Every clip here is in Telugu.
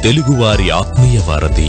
తెలుగువారి ఆత్మీయ వారధి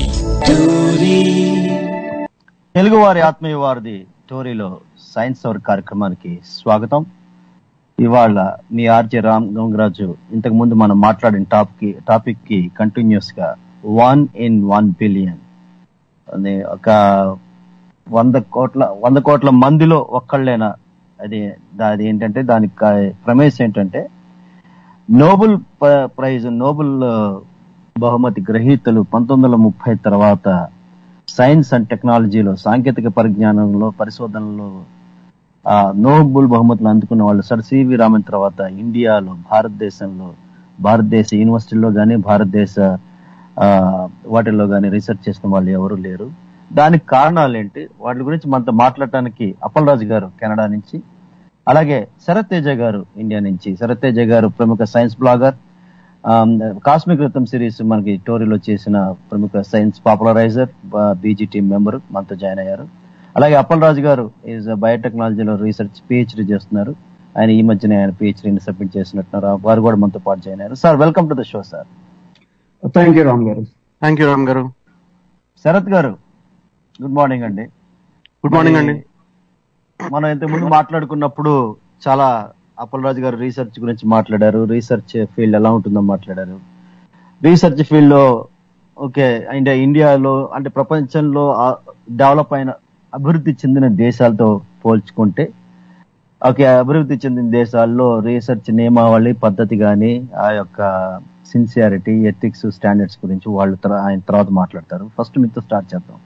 తెలుగువారి ఆత్మీయ వారిది టోరీలో సైన్స్ అవర్ కార్యక్రమానికి స్వాగతం ఇవాళ మీ ఆర్జే రామ్ గంగరాజు ఇంతకు ముందు మనం మాట్లాడిన టాప్ కి టాపిక్ కి కంటిన్యూస్ గా వన్ ఇన్ వన్ బిలియన్ అది ఒక వంద కోట్ల వంద కోట్ల మందిలో ఒక్కళ్ళేనా అది దా- అది ఏంటంటే దానికి కా- ప్రమేశం ఏంటంటే నోబెల్ ప- ప్రైజ్ నోబెల్ ఆ, బహుమతి గ్రహీతలు పంతొమ్మిది వందల ముప్పై తర్వాత సైన్స్ అండ్ టెక్నాలజీలో సాంకేతిక పరిజ్ఞానంలో పరిశోధనలో ఆ నోబెల్ బహుమతులు అందుకున్న వాళ్ళు సర్ సివి రామన్ తర్వాత ఇండియాలో భారతదేశంలో భారతదేశ యూనివర్సిటీల్లో కానీ భారతదేశ ఆ, వాటిల్లో కానీ రీసెర్చ్ చేసిన వాళ్ళు ఎవరు లేరు దానికి కారణాలు ఏంటి వాటి గురించి మనతో మాట్లాడటానికి అప్పలరాజు గారు కెనడా నుంచి అలాగే శరత్ తేజ గారు ఇండియా నుంచి శరత్ తేజ గారు ప్రముఖ science blogger cosmic Ratnam series మనకి టోరీలో చేసిన ప్రముఖ science populariser BG team member మనతో జాయిన్ అయ్యారు అలాగే అప్పలరాజు గారు ఈజ్ బయోటెక్నాలజీలో రీసెర్చ్ పిహెచ్డి చేస్తున్నారు ఆయన ఈ మధ్యనే ఆయన పిహెచ్డిని సబ్మిట్ చేసినట్టున్నారు వారు కూడా మనతో పాటు జాయిన్ అయ్యారు sir welcome to the show sir thank you Ram garu thank you Ram garu Sharath garu good morning అండి గుడ్ మార్నింగ్ అండి మనం ఇంతకు ముందు మాట్లాడుకున్నప్పుడు చాలా అప్పలరాజు గారు రీసెర్చ్ గురించి మాట్లాడారు రీసెర్చ్ ఫీల్డ్ ఎలా ఉంటుందో మాట్లాడారు రీసెర్చ్ ఫీల్డ్ లో ఓకే అంటే ఇండియాలో అంటే ప్రపంచంలో డెవలప్ అయిన అభివృద్ధి చెందిన దేశాలతో పోల్చుకుంటే ఓకే అభివృద్ధి చెందిన దేశాల్లో రీసెర్చ్ నియమావళి పద్ధతి కానీ ఆ యొక్క సిన్సియారిటీ ఎథిక్స్ స్టాండర్డ్స్ గురించి వాళ్ళు తర- ఆయన తర్వాత మాట్లాడతారు ఫస్ట్ మీతో స్టార్ట్ చేద్దాం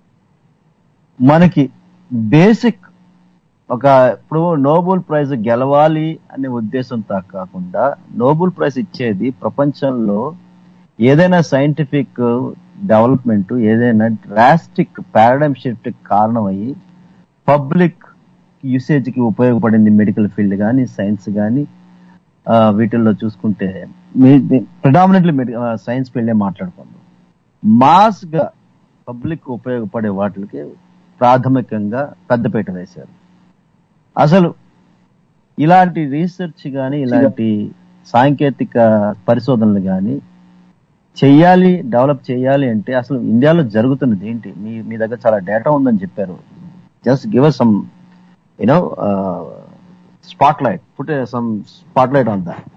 మనకి బేసిక్ ఒక ఇప్పుడు నోబెల్ ప్రైజ్ గెలవాలి అనే ఉద్దేశంతో కాకుండా నోబెల్ ప్రైజ్ ఇచ్చేది ప్రపంచంలో ఏదైనా సైంటిఫిక్ డెవలప్మెంట్ ఏదైనా డ్రాస్టిక్ పారాడైమ్ షిఫ్ట్ కారణమయ్యి పబ్లిక్ యూసేజ్ కి ఉపయోగపడింది మెడికల్ ఫీల్డ్ కానీ సైన్స్ కానీ వీటిల్లో చూసుకుంటే ప్రిడామినెంట్లీ సైన్స్ ఫీల్డే మాట్లాడుకుందాం మాస్ గా పబ్లిక్ ఉపయోగపడే వాటికి ప్రాథమికంగా పెద్దపీట వేశారు అసలు ఇలాంటి రీసెర్చ్ కానీ ఇలాంటి సాంకేతిక పరిశోధనలు కానీ చెయ్యాలి డెవలప్ చేయాలి అంటే అసలు ఇండియాలో జరుగుతున్నది ఏంటి మీ మీ దగ్గర చాలా డేటా ఉందని చెప్పారు just give us some you know spotlight put some spotlight on that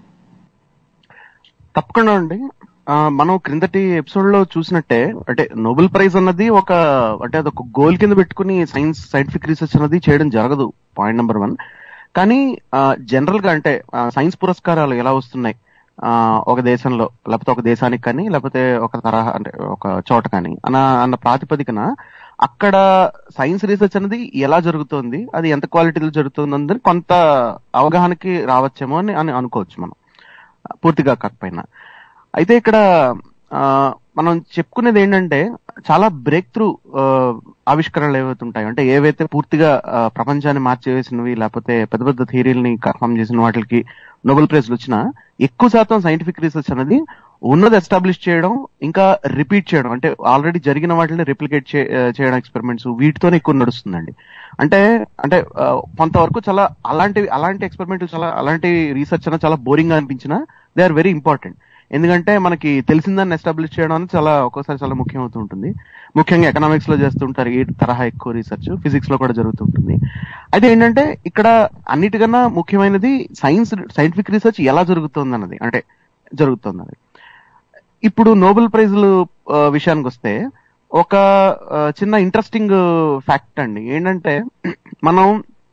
తప్పకుండా అండి ఆ, మనం క్రిందటి ఎపిసోడ్ లో చూసినట్టే అంటే నోబెల్ ప్రైజ్ అన్నది ఒక అంటే అది ఒక గోల్ కింద పెట్టుకుని సైన్స్ సైంటిఫిక్ రీసెర్చ్ అన్నది చేయడం జరగదు పాయింట్ నెంబర్ వన్ కానీ జనరల్ గా అంటే ఆ, సైన్స్ పురస్కారాలు ఎలా వస్తున్నాయి ఆ, ఒక దేశంలో లేకపోతే ఒక దేశానికి కానీ లేకపోతే ఒక తరహా అంటే ఒక చోట కానీ అన్న అన్న ప్రాతిపదికన అక్కడ సైన్స్ రీసెర్చ్ అనేది ఎలా జరుగుతోంది అది ఎంత క్వాలిటీలో జరుగుతుంది అని కొంత అవగాహనకి రావచ్చేమో అని అని అనుకోవచ్చు మనం పూర్తిగా కాకపోయినా అయితే ఇక్కడ ఆ, మనం చెప్పుకునేది ఏంటంటే చాలా బ్రేక్ త్రూ ఆవిష్కరణలు ఏవైతే ఉంటాయో అంటే ఏవైతే పూర్తిగా ఆ, ప్రపంచాన్ని మార్చివేసినవి లేకపోతే పెద్ద పెద్ద థియరీలని కన్ఫర్మ్ చేసిన వాటికి నోబెల్ ప్రైజ్లు వచ్చినా ఎక్కువ శాతం సైంటిఫిక్ రీసెర్చ్ అనేది ఉన్నది ఎస్టాబ్లిష్ చేయడం ఇంకా రిపీట్ చేయడం అంటే ఆల్రెడీ జరిగిన వాటిని రిప్లికేట్ చేయడం ఎక్స్పెరిమెంట్స్ వీటితోనే ఎక్కువ నడుస్తుందండి అంటే అంటే ఆ, కొంతవరకు చాలా అలాంటి అలాంటి ఎక్స్పెరిమెంట్లు చాలా అలాంటి రీసెర్చ్ అనేది చాలా బోరింగ్ గా అనిపించినా దే ఆర్ వెరీ ఇంపార్టెంట్ ఎందుకంటే మనకి తెలిసిందాన్ని ఎస్టాబ్లిష్ చేయడం అనేది చాలా ఒక్కోసారి చాలా ముఖ్యం అవుతూ ఉంటుంది ముఖ్యంగా ఎకనామిక్స్ లో చేస్తుంటారు ఈ తరహా ఎక్కువ రీసెర్చ్ ఫిజిక్స్ లో కూడా జరుగుతుంటుంది అయితే ఏంటంటే ఇక్కడ అన్నిటికన్నా ముఖ్యమైనది సైన్స్ సైంటిఫిక్ రీసెర్చ్ ఎలా జరుగుతుంది అన్నది అంటే జరుగుతుంది అన్నది ఇప్పుడు నోబెల్ ప్రైజులు ఆ, విషయానికి వస్తే ఒక ఆ, చిన్న ఇంట్రెస్టింగ్ ఫ్యాక్ట్ అండి ఏంటంటే మనం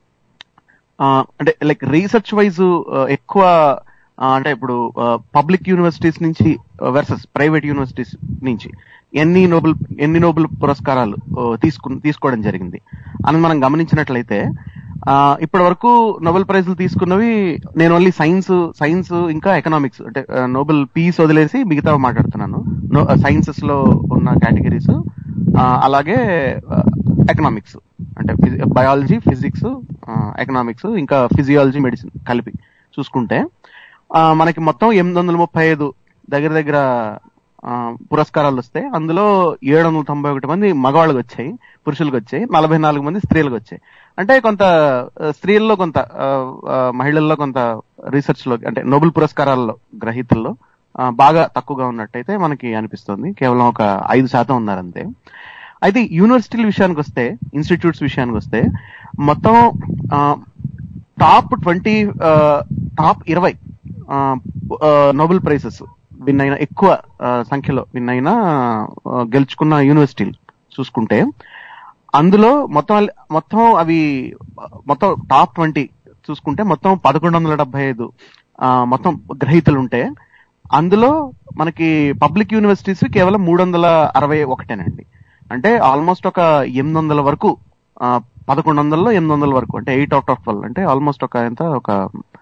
ఆ, అంటే లైక్ రీసెర్చ్ వైజ్ ఎక్కువ ఆ, అంటే ఇప్పుడు పబ్లిక్ యూనివర్సిటీస్ నుంచి వర్సెస్ ప్రైవేట్ యూనివర్సిటీస్ నుంచి ఎన్ని నోబెల్ ఎన్ని నోబెల్ పురస్కారాలు ఆ, తీసుకు తీసుకోవడం జరిగింది అని మనం గమనించినట్లయితే ఆ, ఇప్పటి వరకు నోబెల్ ప్రైజులు తీసుకున్నవి నేను ఓన్లీ సైన్స్ సైన్స్ ఇంకా ఎకనామిక్స్ అంటే ఆ, నోబెల్ పీస్ వదిలేసి మిగతా మాట్లాడుతున్నాను సైన్సెస్ లో ఉన్న కేటగిరీస్ అలాగే ఎకనామిక్స్ అంటే బయాలజీ ఫిజిక్స్ ఎకనామిక్స్ ఇంకా ఫిజియాలజీ మెడిసిన్ కలిపి చూసుకుంటే ఆ, మనకి మొత్తం ఎనిమిది వందల ముప్పై ఐదు దగ్గర దగ్గర ఆ, పురస్కారాలు వస్తాయి అందులో ఏడు వందల తొంభై ఒకటి మంది మగవాళ్ళకి వచ్చాయి పురుషులకు వచ్చాయి నలభై నాలుగు మంది స్త్రీలకు వచ్చాయి అంటే కొంత ఆ, స్త్రీల్లో కొంత ఆ, ఆ, మహిళల్లో కొంత రీసెర్చ్ లో అంటే నోబెల్ పురస్కారాల్లో గ్రహీతల్లో ఆ, బాగా తక్కువగా ఉన్నట్టయితే మనకి అనిపిస్తుంది కేవలం ఒక ఐదు శాతం ఉన్నారంతే అయితే యూనివర్సిటీల విషయానికి వస్తే ఇన్స్టిట్యూట్స్ విషయానికి వస్తే మొత్తం టాప్ ట్వంటీ టాప్ ఇరవై నోబెల్ ప్రైజెస్ విన్ అయిన ఎక్కువ ఆ, సంఖ్యలో విన్ అయిన ఆ, గెలుచుకున్న యూనివర్సిటీలు చూసుకుంటే అందులో మొత్తం మొత్తం అవి మొత్తం టాప్ ట్వంటీ చూసుకుంటే మొత్తం పదకొండు వందల డెబ్బై ఐదు ఆ, మొత్తం గ్రహీతలు ఉంటే అందులో మనకి పబ్లిక్ యూనివర్సిటీస్ కేవలం మూడు వందల అరవై ఒకటేనండి అంటే ఆల్మోస్ట్ ఒక ఎనిమిది వందల వరకు పదకొండు వందలలో ఎనిమిది వందల వరకు అంటే ఎయిట్ అవుట్ ఆఫ్ ట్వెల్వ్ అంటే ఆల్మోస్ట్ ఒక ఎంత ఒక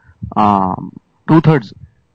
టూ థర్డ్స్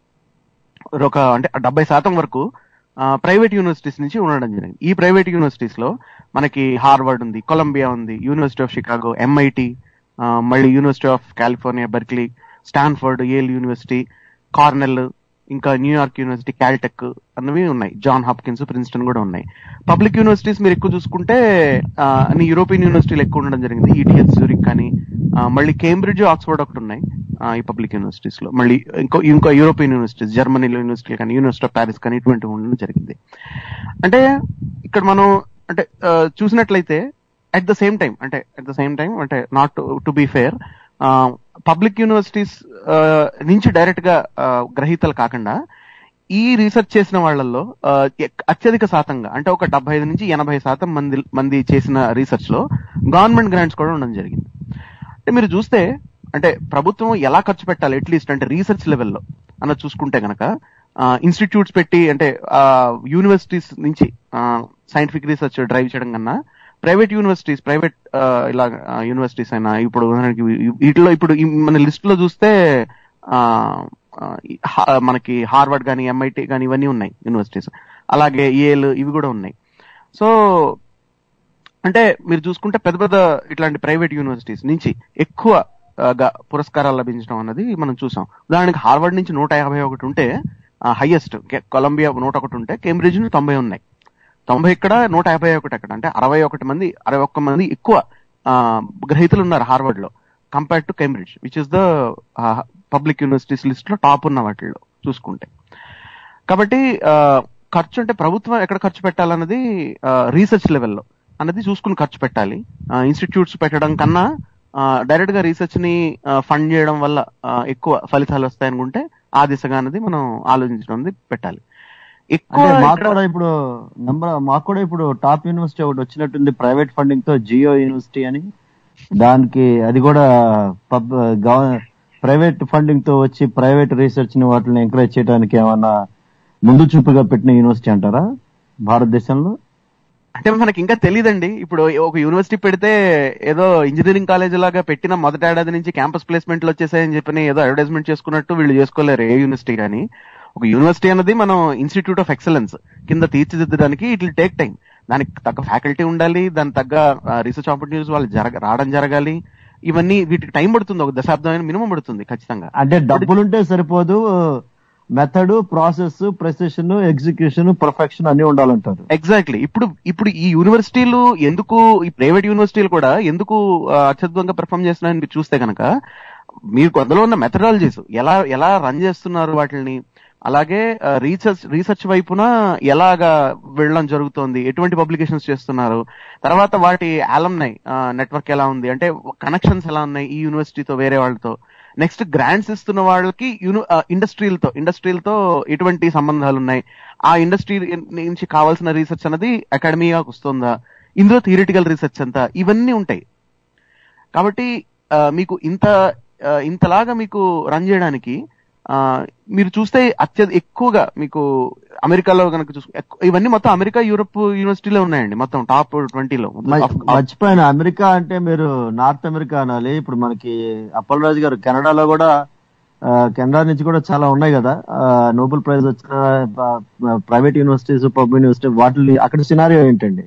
ఒక అంటే డెబ్బై శాతం వరకు ప్రైవేట్ యూనివర్సిటీస్ నుంచి ఉండడం జరిగింది ఈ ప్రైవేట్ యూనివర్సిటీస్ లో మనకి హార్వర్డ్ ఉంది కొలంబియా ఉంది యూనివర్సిటీ ఆఫ్ షికాగో ఎంఐటి మళ్ళీ university of California Berkeley Stanford Yale university Cornell ఇంకా న్యూయార్క్ యూనివర్సిటీ క్యాల్టెక్ అన్నవి ఉన్నాయి జాన్ హాప్కిన్స్ ప్రిన్స్టన్ కూడా ఉన్నాయి పబ్లిక్ యూనివర్సిటీస్ మీరు ఎక్కువ చూసుకుంటే ఆ, అన్ని యూరోపియన్ యూనివర్సిటీలు ఎక్కువ ఉండడం జరిగింది ఈటీహెచ్ జూరిక్ కానీ ఆ, మళ్ళీ కేంబ్రిడ్జ్ ఆక్స్ఫర్డ్ ఒకటి ఉన్నాయి ఆ, ఈ పబ్లిక్ యూనివర్సిటీస్ లో మళ్ళీ ఇంకో ఇంకో యూరోపియన్ యూనివర్సిటీస్ జర్మనీలో యూనివర్సిటీ కానీ యూనివర్సిటీ ఆఫ్ ప్యారిస్ కానీ ఇటువంటి ఉండడం జరిగింది అంటే ఇక్కడ మనం అంటే ఆ, చూసినట్లయితే అట్ ద సేమ్ టైం అంటే అట్ ద సేమ్ టైం అంటే not to be fair public universities నుంచి డైరెక్ట్ గా ఆ, గ్రహీతలు కాకుండా ఈ రీసెర్చ్ చేసిన వాళ్ళల్లో ఆ, ఎక్- అత్యధిక శాతంగా అంటే ఒక డెబ్బై ఐదు నుంచి ఎనభై శాతం మంది మంది చేసిన రీసెర్చ్ లో గవర్నమెంట్ గ్రాంట్స్ కూడా ఉండడం జరిగింది అంటే మీరు చూస్తే అంటే ప్రభుత్వం ఎలా ఖర్చు పెట్టాలి అట్లీస్ట్ అంటే రీసెర్చ్ లెవెల్లో అన్నది చూసుకుంటే గనక ఇన్స్టిట్యూట్స్ పెట్టి అంటే యూనివర్సిటీస్ నుంచి సైంటిఫిక్ రీసెర్చ్ డ్రైవ్ చేయడం కన్నా ప్రైవేట్ యూనివర్సిటీస్ ప్రైవేట్ ఇలా యూనివర్సిటీస్ అయినా ఇప్పుడు ఉదాహరణకి వీ- వీటిలో ఇప్పుడు ఈ మన లిస్ట్ లో చూస్తే ఆ, ఆ, ఈ హా- మనకి హార్వర్డ్ కానీ ఎంఐటి కానీ ఇవన్నీ ఉన్నాయి యూనివర్సిటీస్ అలాగే ఏల్ ఇవి కూడా ఉన్నాయి సో అంటే మీరు చూసుకుంటే పెద్ద పెద్ద ఇట్లాంటి ప్రైవేట్ యూనివర్సిటీస్ నుంచి ఎక్కువ ఆ, గా పురస్కారాలు లభించడం అన్నది మనం చూసాం ఉదాహరణకి హార్వర్డ్ నుంచి నూట యాభై ఒకటి ఉంటే హైయెస్ట్ కొలంబియా నూట ఒకటి ఉంటే కేంబ్రిడ్జ్ నుంచి తొంభై ఉన్నాయి తొంభై ఇక్కడ నూట యాభై ఒకటి అక్కడ అంటే అరవై ఒకటి మంది అరవై ఒక్క మంది ఎక్కువ ఆ, గ్రహీతలు ఉన్నారు హార్వర్డ్ లో compared to Cambridge which is the public universities list లో టాప్ ఉన్న వాటిల్లో చూసుకుంటే కాబట్టి ఆ, ఖర్చు అంటే ప్రభుత్వం ఎక్కడ ఖర్చు పెట్టాలన్నది రీసెర్చ్ లెవెల్లో అన్నది చూసుకుని ఖర్చు పెట్టాలి ఇన్స్టిట్యూట్స్ పెట్టడం కన్నా డైరెక్ట్ గా రీసెర్చ్ ని ఫండ్ చేయడం వల్ల ఆ, ఎక్కువ ఫలితాలు వస్తాయనుకుంటే ఆ దిశగా అన్నది మనం ఆలోచించడం అనేది పెట్టాలి ఎక్కువ అంటే మాకు ఇక్కడ- కూడా ఇప్పుడు నంబర్ మాకు కూడా ఇప్పుడు టాప్ యూనివర్సిటీ ఒకటి వచ్చినట్టుంది ప్రైవేట్ ఫండింగ్ తో జియో యూనివర్సిటీ అని దానికి అది కూడా పబ్ ప్రైవేట్ ఫండింగ్ తో వచ్చి ప్రైవేట్ రీసెర్చ్ ని వాటిని ఎంకరేజ్ చేయడానికి ఏమన్నా ముందు చూపుగా పెట్టిన యూనివర్సిటీ అంటారా భారతదేశంలో అంటే మనకి ఇంకా తెలియదండి ఇప్పుడు ఒక యూనివర్సిటీ పెడితే ఏదో ఇంజనీరింగ్ కాలేజ్ లాగా పెట్టిన మొదటి ఏడాది నుంచి క్యాంపస్ ప్లేస్మెంట్లు వచ్చేసాయని చెప్పి ఏదో అడ్వర్టైజ్మెంట్ చేసుకున్నట్టు వీళ్ళు చేసుకోలేరు ఏ యూనివర్సిటీ కానీ ఒక యూనివర్సిటీ అన్నది మనం ఇన్స్టిట్యూట్ ఆఫ్ ఎక్సలెన్స్ కింద తీర్చిదిద్దడానికి ఇట్ విల్ టేక్ టైం దానికి తగ్గ ఫ్యాకల్టీ ఉండాలి దానికి తగ్గ రీసెర్చ్ ఆపర్చునిటీస్ వాళ్ళు జరగ రావడం జరగాలి ఇవన్నీ వీటికి టైం పడుతుంది ఒక దశాబ్దం మినిమం పడుతుంది ఖచ్చితంగా అంటే డబ్బులుంటే సరిపోదు method process precision execution perfection అన్ని ఉండాలంటారు ఎగ్జాక్ట్లీ ఇప్పుడు ఇప్పుడు ఈ యూనివర్సిటీలు ఎందుకు ఈ ప్రైవేట్ యూనివర్సిటీలు కూడా ఎందుకు ఆ, అత్యద్భుతంగా పెర్ఫామ్ చేస్తున్నాయని మీరు చూస్తే కనుక మీకు అందులో ఉన్న మెథడాలజీస్ ఎలా ఎలా రన్ చేస్తున్నారు వాటిని అలాగే రీసెర్చ్ రీసెర్చ్ వైపున ఎలాగా వెళ్ళడం జరుగుతోంది ఎటువంటి పబ్లికేషన్స్ చేస్తున్నారు తర్వాత వాటి ఆలమ్నై నెట్వర్క్ ఎలా ఉంది అంటే కనెక్షన్స్ ఎలా ఉన్నాయి ఈ యూనివర్సిటీతో వేరే వాళ్ళతో నెక్స్ట్ గ్రాంట్స్ ఇస్తున్న వాళ్ళకి యూని ఇండస్ట్రీలతో ఇండస్ట్రీలతో ఎటువంటి సంబంధాలు ఉన్నాయి ఆ ఇండస్ట్రీ నుంచి కావాల్సిన రీసెర్చ్ అనేది అకాడమీగా వస్తుందా ఇందులో థియరిటికల్ రీసెర్చ్ అంతా ఇవన్నీ ఉంటాయి కాబట్టి ఆ, మీకు ఇంత ఆ, ఇంతలాగా మీకు రన్ చేయడానికి ఆ, మీరు చూస్తే అత్య ఎక్కువగా మీకు అమెరికాలో కనుక చూసు ఎక్కు- ఇవన్నీ మొత్తం అమెరికా యూరప్ యూనివర్సిటీలో ఉన్నాయండి మొత్తం టాప్ ట్వంటీలో మ- మర్చిపోయాను అమెరికా అంటే మీరు నార్త్ అమెరికా అనాలి ఇప్పుడు మనకి అప్పలరాజు గారు కెనడాలో కూడా ఆ, కెనడా నుంచి కూడా చాలా ఉన్నాయి కదా ఆ, నోబెల్ ప్రైజ్ వచ్చిన ప- ప్రైవేట్ యూనివర్సిటీస్ పబ్ యూనివర్సిటీ వాటి అక్కడ సినారియో ఏంటండి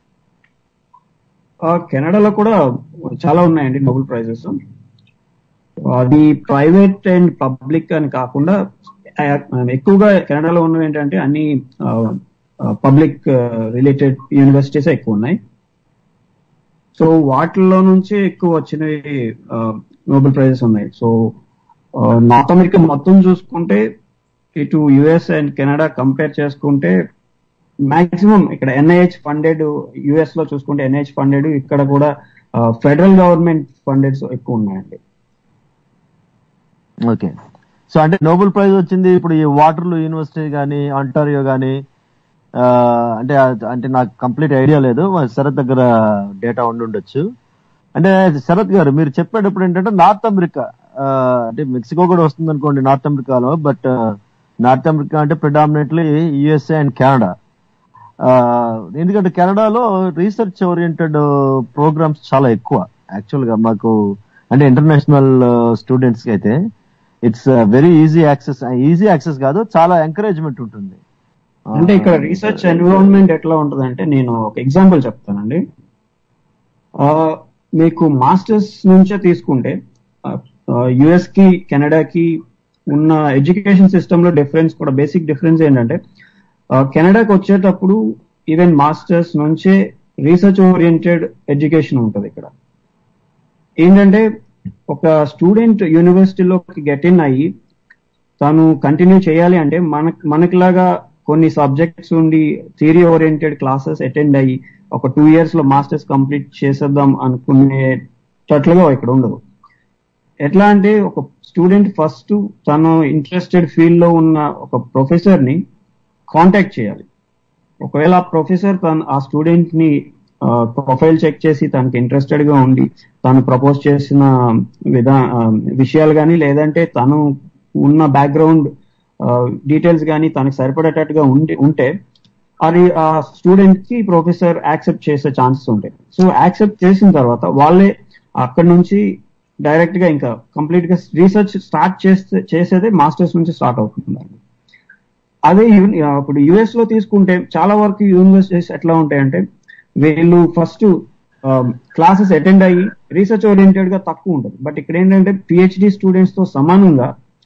ఆ, కెనడాలో కూడా చాలా ఉన్నాయండి నోబెల్ ప్రైజెస్ అది ప్రైవేట్ అండ్ పబ్లిక్ అని కాకుండా ఆ, ఎక్కువగా కెనడాలో ఉన్నవి ఏంటంటే అన్ని పబ్లిక్ రిలేటెడ్ యూనివర్సిటీస్ ఎక్కువ ఉన్నాయి సో వాటిల్లో నుంచి ఎక్కువ వచ్చినవి నోబెల్ ప్రైజెస్ ఉన్నాయి సో నార్త్ అమెరికా మొత్తం చూసుకుంటే ఇటు యుఎస్ అండ్ కెనడా కంపేర్ చేసుకుంటే మాక్సిమం ఇక్కడ ఎన్ఐహెచ్ ఫండెడ్ యుఎస్ లో చూసుకుంటే ఎన్ఐహెచ్ ఫండెడ్ ఇక్కడ కూడా ఫెడరల్ గవర్నమెంట్ ఫండెడ్ ఎక్కువ ఉన్నాయండి ఓకే సో అంటే నోబెల్ ప్రైజ్ వచ్చింది ఇప్పుడు ఈ వాటర్లూ యూనివర్సిటీ కానీ అంటారియో కానీ అంటే అంటే నాకు కంప్లీట్ ఐడియా లేదు మా శరత్ దగ్గర డేటా ఉండి ఉండొచ్చు అంటే శరత్ గారు మీరు చెప్పేటప్పుడు ఏంటంటే నార్త్ అమెరికా ఆ, అంటే మెక్సికో కూడా వస్తుంది అనుకోండి నార్త్ అమెరికాలో బట్ నార్త్ అమెరికా అంటే ప్రిడామినెంట్లీ యుఎస్ఏ అండ్ కెనడా ఆ, ఎందుకంటే కెనడాలో రీసెర్చ్ ఓరియంటెడ్ ప్రోగ్రామ్స్ చాలా ఎక్కువ యాక్చువల్ గా మాకు అంటే ఇంటర్నేషనల్ స్టూడెంట్స్ కి అయితే it's very easy access easy access కాదు చాలా ఎంకరేజ్మెంట్ ఉంటుంది అంటే ఇక్కడ రీసెర్చ్ ఎన్విరాన్మెంట్ ఎట్లా ఉంటుందంటే నేను ఒక ఎగ్జాంపుల్ చెప్తానండి ఆ, మీకు మాస్టర్స్ నుంచే తీసుకుంటే యుఎస్ కి కెనడాకి ఉన్న ఎడ్యుకేషన్ సిస్టమ్ లో డిఫరెన్స్ కూడా బేసిక్ డిఫరెన్స్ ఏంటంటే ఆ, కెనడాకి వచ్చేటప్పుడు ఈవెన్ మాస్టర్స్ నుంచే రీసెర్చ్ ఓరియంటెడ్ ఎడ్యుకేషన్ ఉంటుంది ఇక్కడ ఏంటంటే ఒక స్టూడెంట్ యూనివర్సిటీలోకి గెట్ ఇన్ అయ్యి తను కంటిన్యూ చేయాలి అంటే మన మనకిలాగా కొన్ని సబ్జెక్ట్స్ ఉండి థియరీ ఓరియంటెడ్ క్లాసెస్ అటెండ్ అయ్యి ఒక టూ ఇయర్స్ లో మాస్టర్స్ కంప్లీట్ చేసేద్దాం అనుకునేటట్లుగా ఇక్కడ ఉండదు ఎట్లా అంటే ఒక స్టూడెంట్ ఫస్ట్ తను ఇంట్రెస్టెడ్ ఫీల్డ్ లో ఉన్న ఒక ప్రొఫెసర్ ని కాంటాక్ట్ చేయాలి ఒకవేళ ఆ ప్రొఫెసర్ తను ఆ స్టూడెంట్ ని ప్రొఫైల్ చెక్ చేసి తనకి ఇంట్రెస్టెడ్ గా ఉండి తను ప్రపోజ్ చేసిన విధా ఆ, విషయాలు కానీ లేదంటే తను ఉన్న బ్యాక్గ్రౌండ్ డీటెయిల్స్ కానీ తనకి సరిపడేటట్టుగా ఉండి ఉంటే అది ఆ స్టూడెంట్ కి ప్రొఫెసర్ యాక్సెప్ట్ చేసే ఛాన్సెస్ ఉంటాయి సో యాక్సెప్ట్ చేసిన తర్వాత వాళ్ళే అక్కడ నుంచి డైరెక్ట్ గా ఇంకా కంప్లీట్ గా రీసెర్చ్ స్టార్ట్ చేస్తే చేసేదే మాస్టర్స్ నుంచి స్టార్ట్ అవుతుందండి అదే యూని- ఆ, ఇప్పుడు యుఎస్ లో తీసుకుంటే చాలా వరకు యూనివర్సిటీస్ ఎట్లా ఉంటాయంటే వీళ్ళు ఫస్ట్ క్లాసెస్ అటెండ్ అయ్యి రీసెర్చ్ ఓరియంటెడ్ గా తక్కువ ఉంటుంది బట్ ఇక్కడ ఏంటంటే పిహెచ్డి స్టూడెంట్స్ తో సమానంగా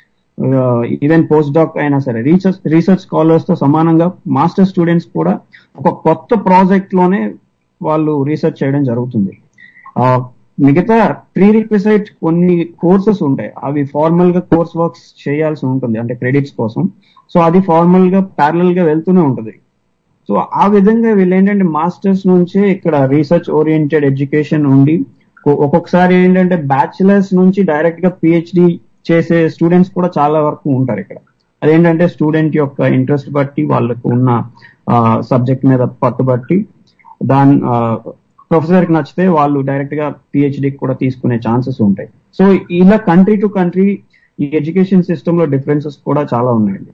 ఈవెన్ పోస్ట్ డాక్ అయినా సరే రీసెర్చ్ రీసెర్చ్ స్కాలర్స్ తో సమానంగా మాస్టర్ స్టూడెంట్స్ కూడా ఒక కొత్త ప్రాజెక్ట్ లోనే వాళ్ళు రీసెర్చ్ చేయడం జరుగుతుంది ఆ, మిగతా ప్రీ రిక్విసైట్ కొన్ని కోర్సెస్ ఉంటాయి అవి ఫార్మల్ గా కోర్స్ వర్క్స్ చేయాల్సి ఉంటుంది అంటే క్రెడిట్స్ కోసం సో అది ఫార్మల్ గా ప్యారల్ గా వెళ్తూనే ఉంటుంది సో ఆ విధంగా వీళ్ళు ఏంటంటే మాస్టర్స్ నుంచే ఇక్కడ రీసెర్చ్ ఓరియంటెడ్ ఎడ్యుకేషన్ ఉండి ఒ- ఒక్కొక్కసారి ఏంటంటే బ్యాచిలర్స్ నుంచి డైరెక్ట్ గా పిహెచ్డి చేసే స్టూడెంట్స్ కూడా చాలా వరకు ఉంటారు ఇక్కడ అదేంటంటే స్టూడెంట్ యొక్క ఇంట్రెస్ట్ బట్టి వాళ్ళకు ఉన్న సబ్జెక్ట్ మీద పట్టుబట్టి దాని ప్రొఫెసర్ కి నచ్చితే వాళ్ళు డైరెక్ట్ గా పిహెచ్డి కూడా తీసుకునే ఛాన్సెస్ ఉంటాయి సో ఇలా కంట్రీ టు కంట్రీ ఈ ఎడ్యుకేషన్ సిస్టమ్ లో డిఫరెన్సెస్ కూడా చాలా ఉన్నాయండి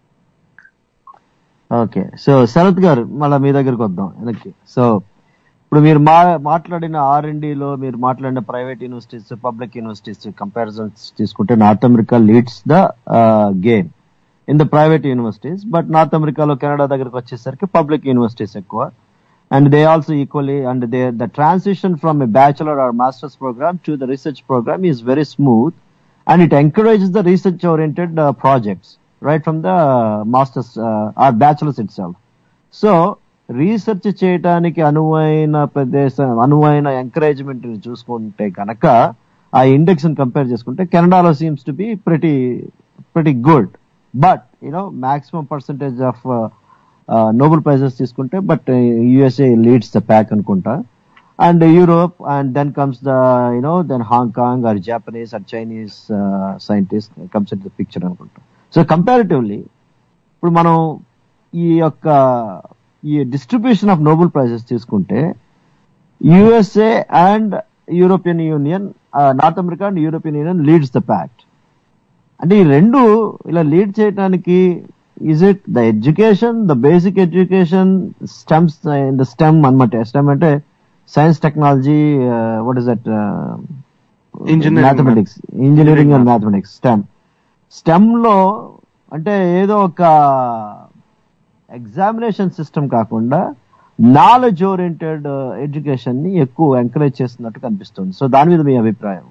ఓకే సో శరత్ గారు మళ్ళీ మీ దగ్గరికి వద్దాం వెనక్కి సో ఇప్పుడు మీరు మా మాట్లాడిన ఆర్ లో మీరు మాట్లాడిన private universities public universities comparisons తీసుకుంటే North America leads the game in the private universities but North అమెరికాలో కెనడా దగ్గరకు వచ్చేసరికి పబ్లిక్ యూనివర్సిటీస్ ఎక్కువ and they also equally and they the transition from a bachelor or masters program to the research program is very smooth and it encourages the research oriented uh, projects right from the uh, masters uh, or bachelor's itself so research చేయడానికి అనువైన ప్రదేశం అనువైన ఎంకరేజ్మెంట్ చూసుకుంటే కనుక ఆ ఇండెక్స్ కంపేర్ చేసుకుంటే కెనడాలో seems to be pretty pretty good but you know maximum percentage of Nobel prizes తీసుకుంటే but USA leads the pack అనుకుంటా and Europe, and then comes the you know then Hong Kong or Japanese or Chinese uh, scientist comes into the picture అనుకుంటా సో కంపారిటివ్లీ ఇప్పుడు మనం ఈ యొక్క ఈ డిస్ట్రిబ్యూషన్ ఆఫ్ నోబెల్ ప్రైజెస్ తీసుకుంటే USA and European union North America and European union leads the pact అంటే ఈ రెండు ఇలా లీడ్ చేయడానికి is it the education the basic education stems in the stem అనమాట స్టెమ్ అంటే science technology what is that Engineering. Mathematics engineering and mathematics stem stem లో అంటే ఏదో ఒక ఎగ్జామినేషన్ సిస్టమ్ కాకుండా నాలెడ్జ్ ఓరియంటెడ్ ఎడ్యుకేషన్ ని ఎక్కువ ఎంకరేజ్ చేస్తున్నట్టు కనిపిస్తుంది సో దాని మీద మీ అభిప్రాయం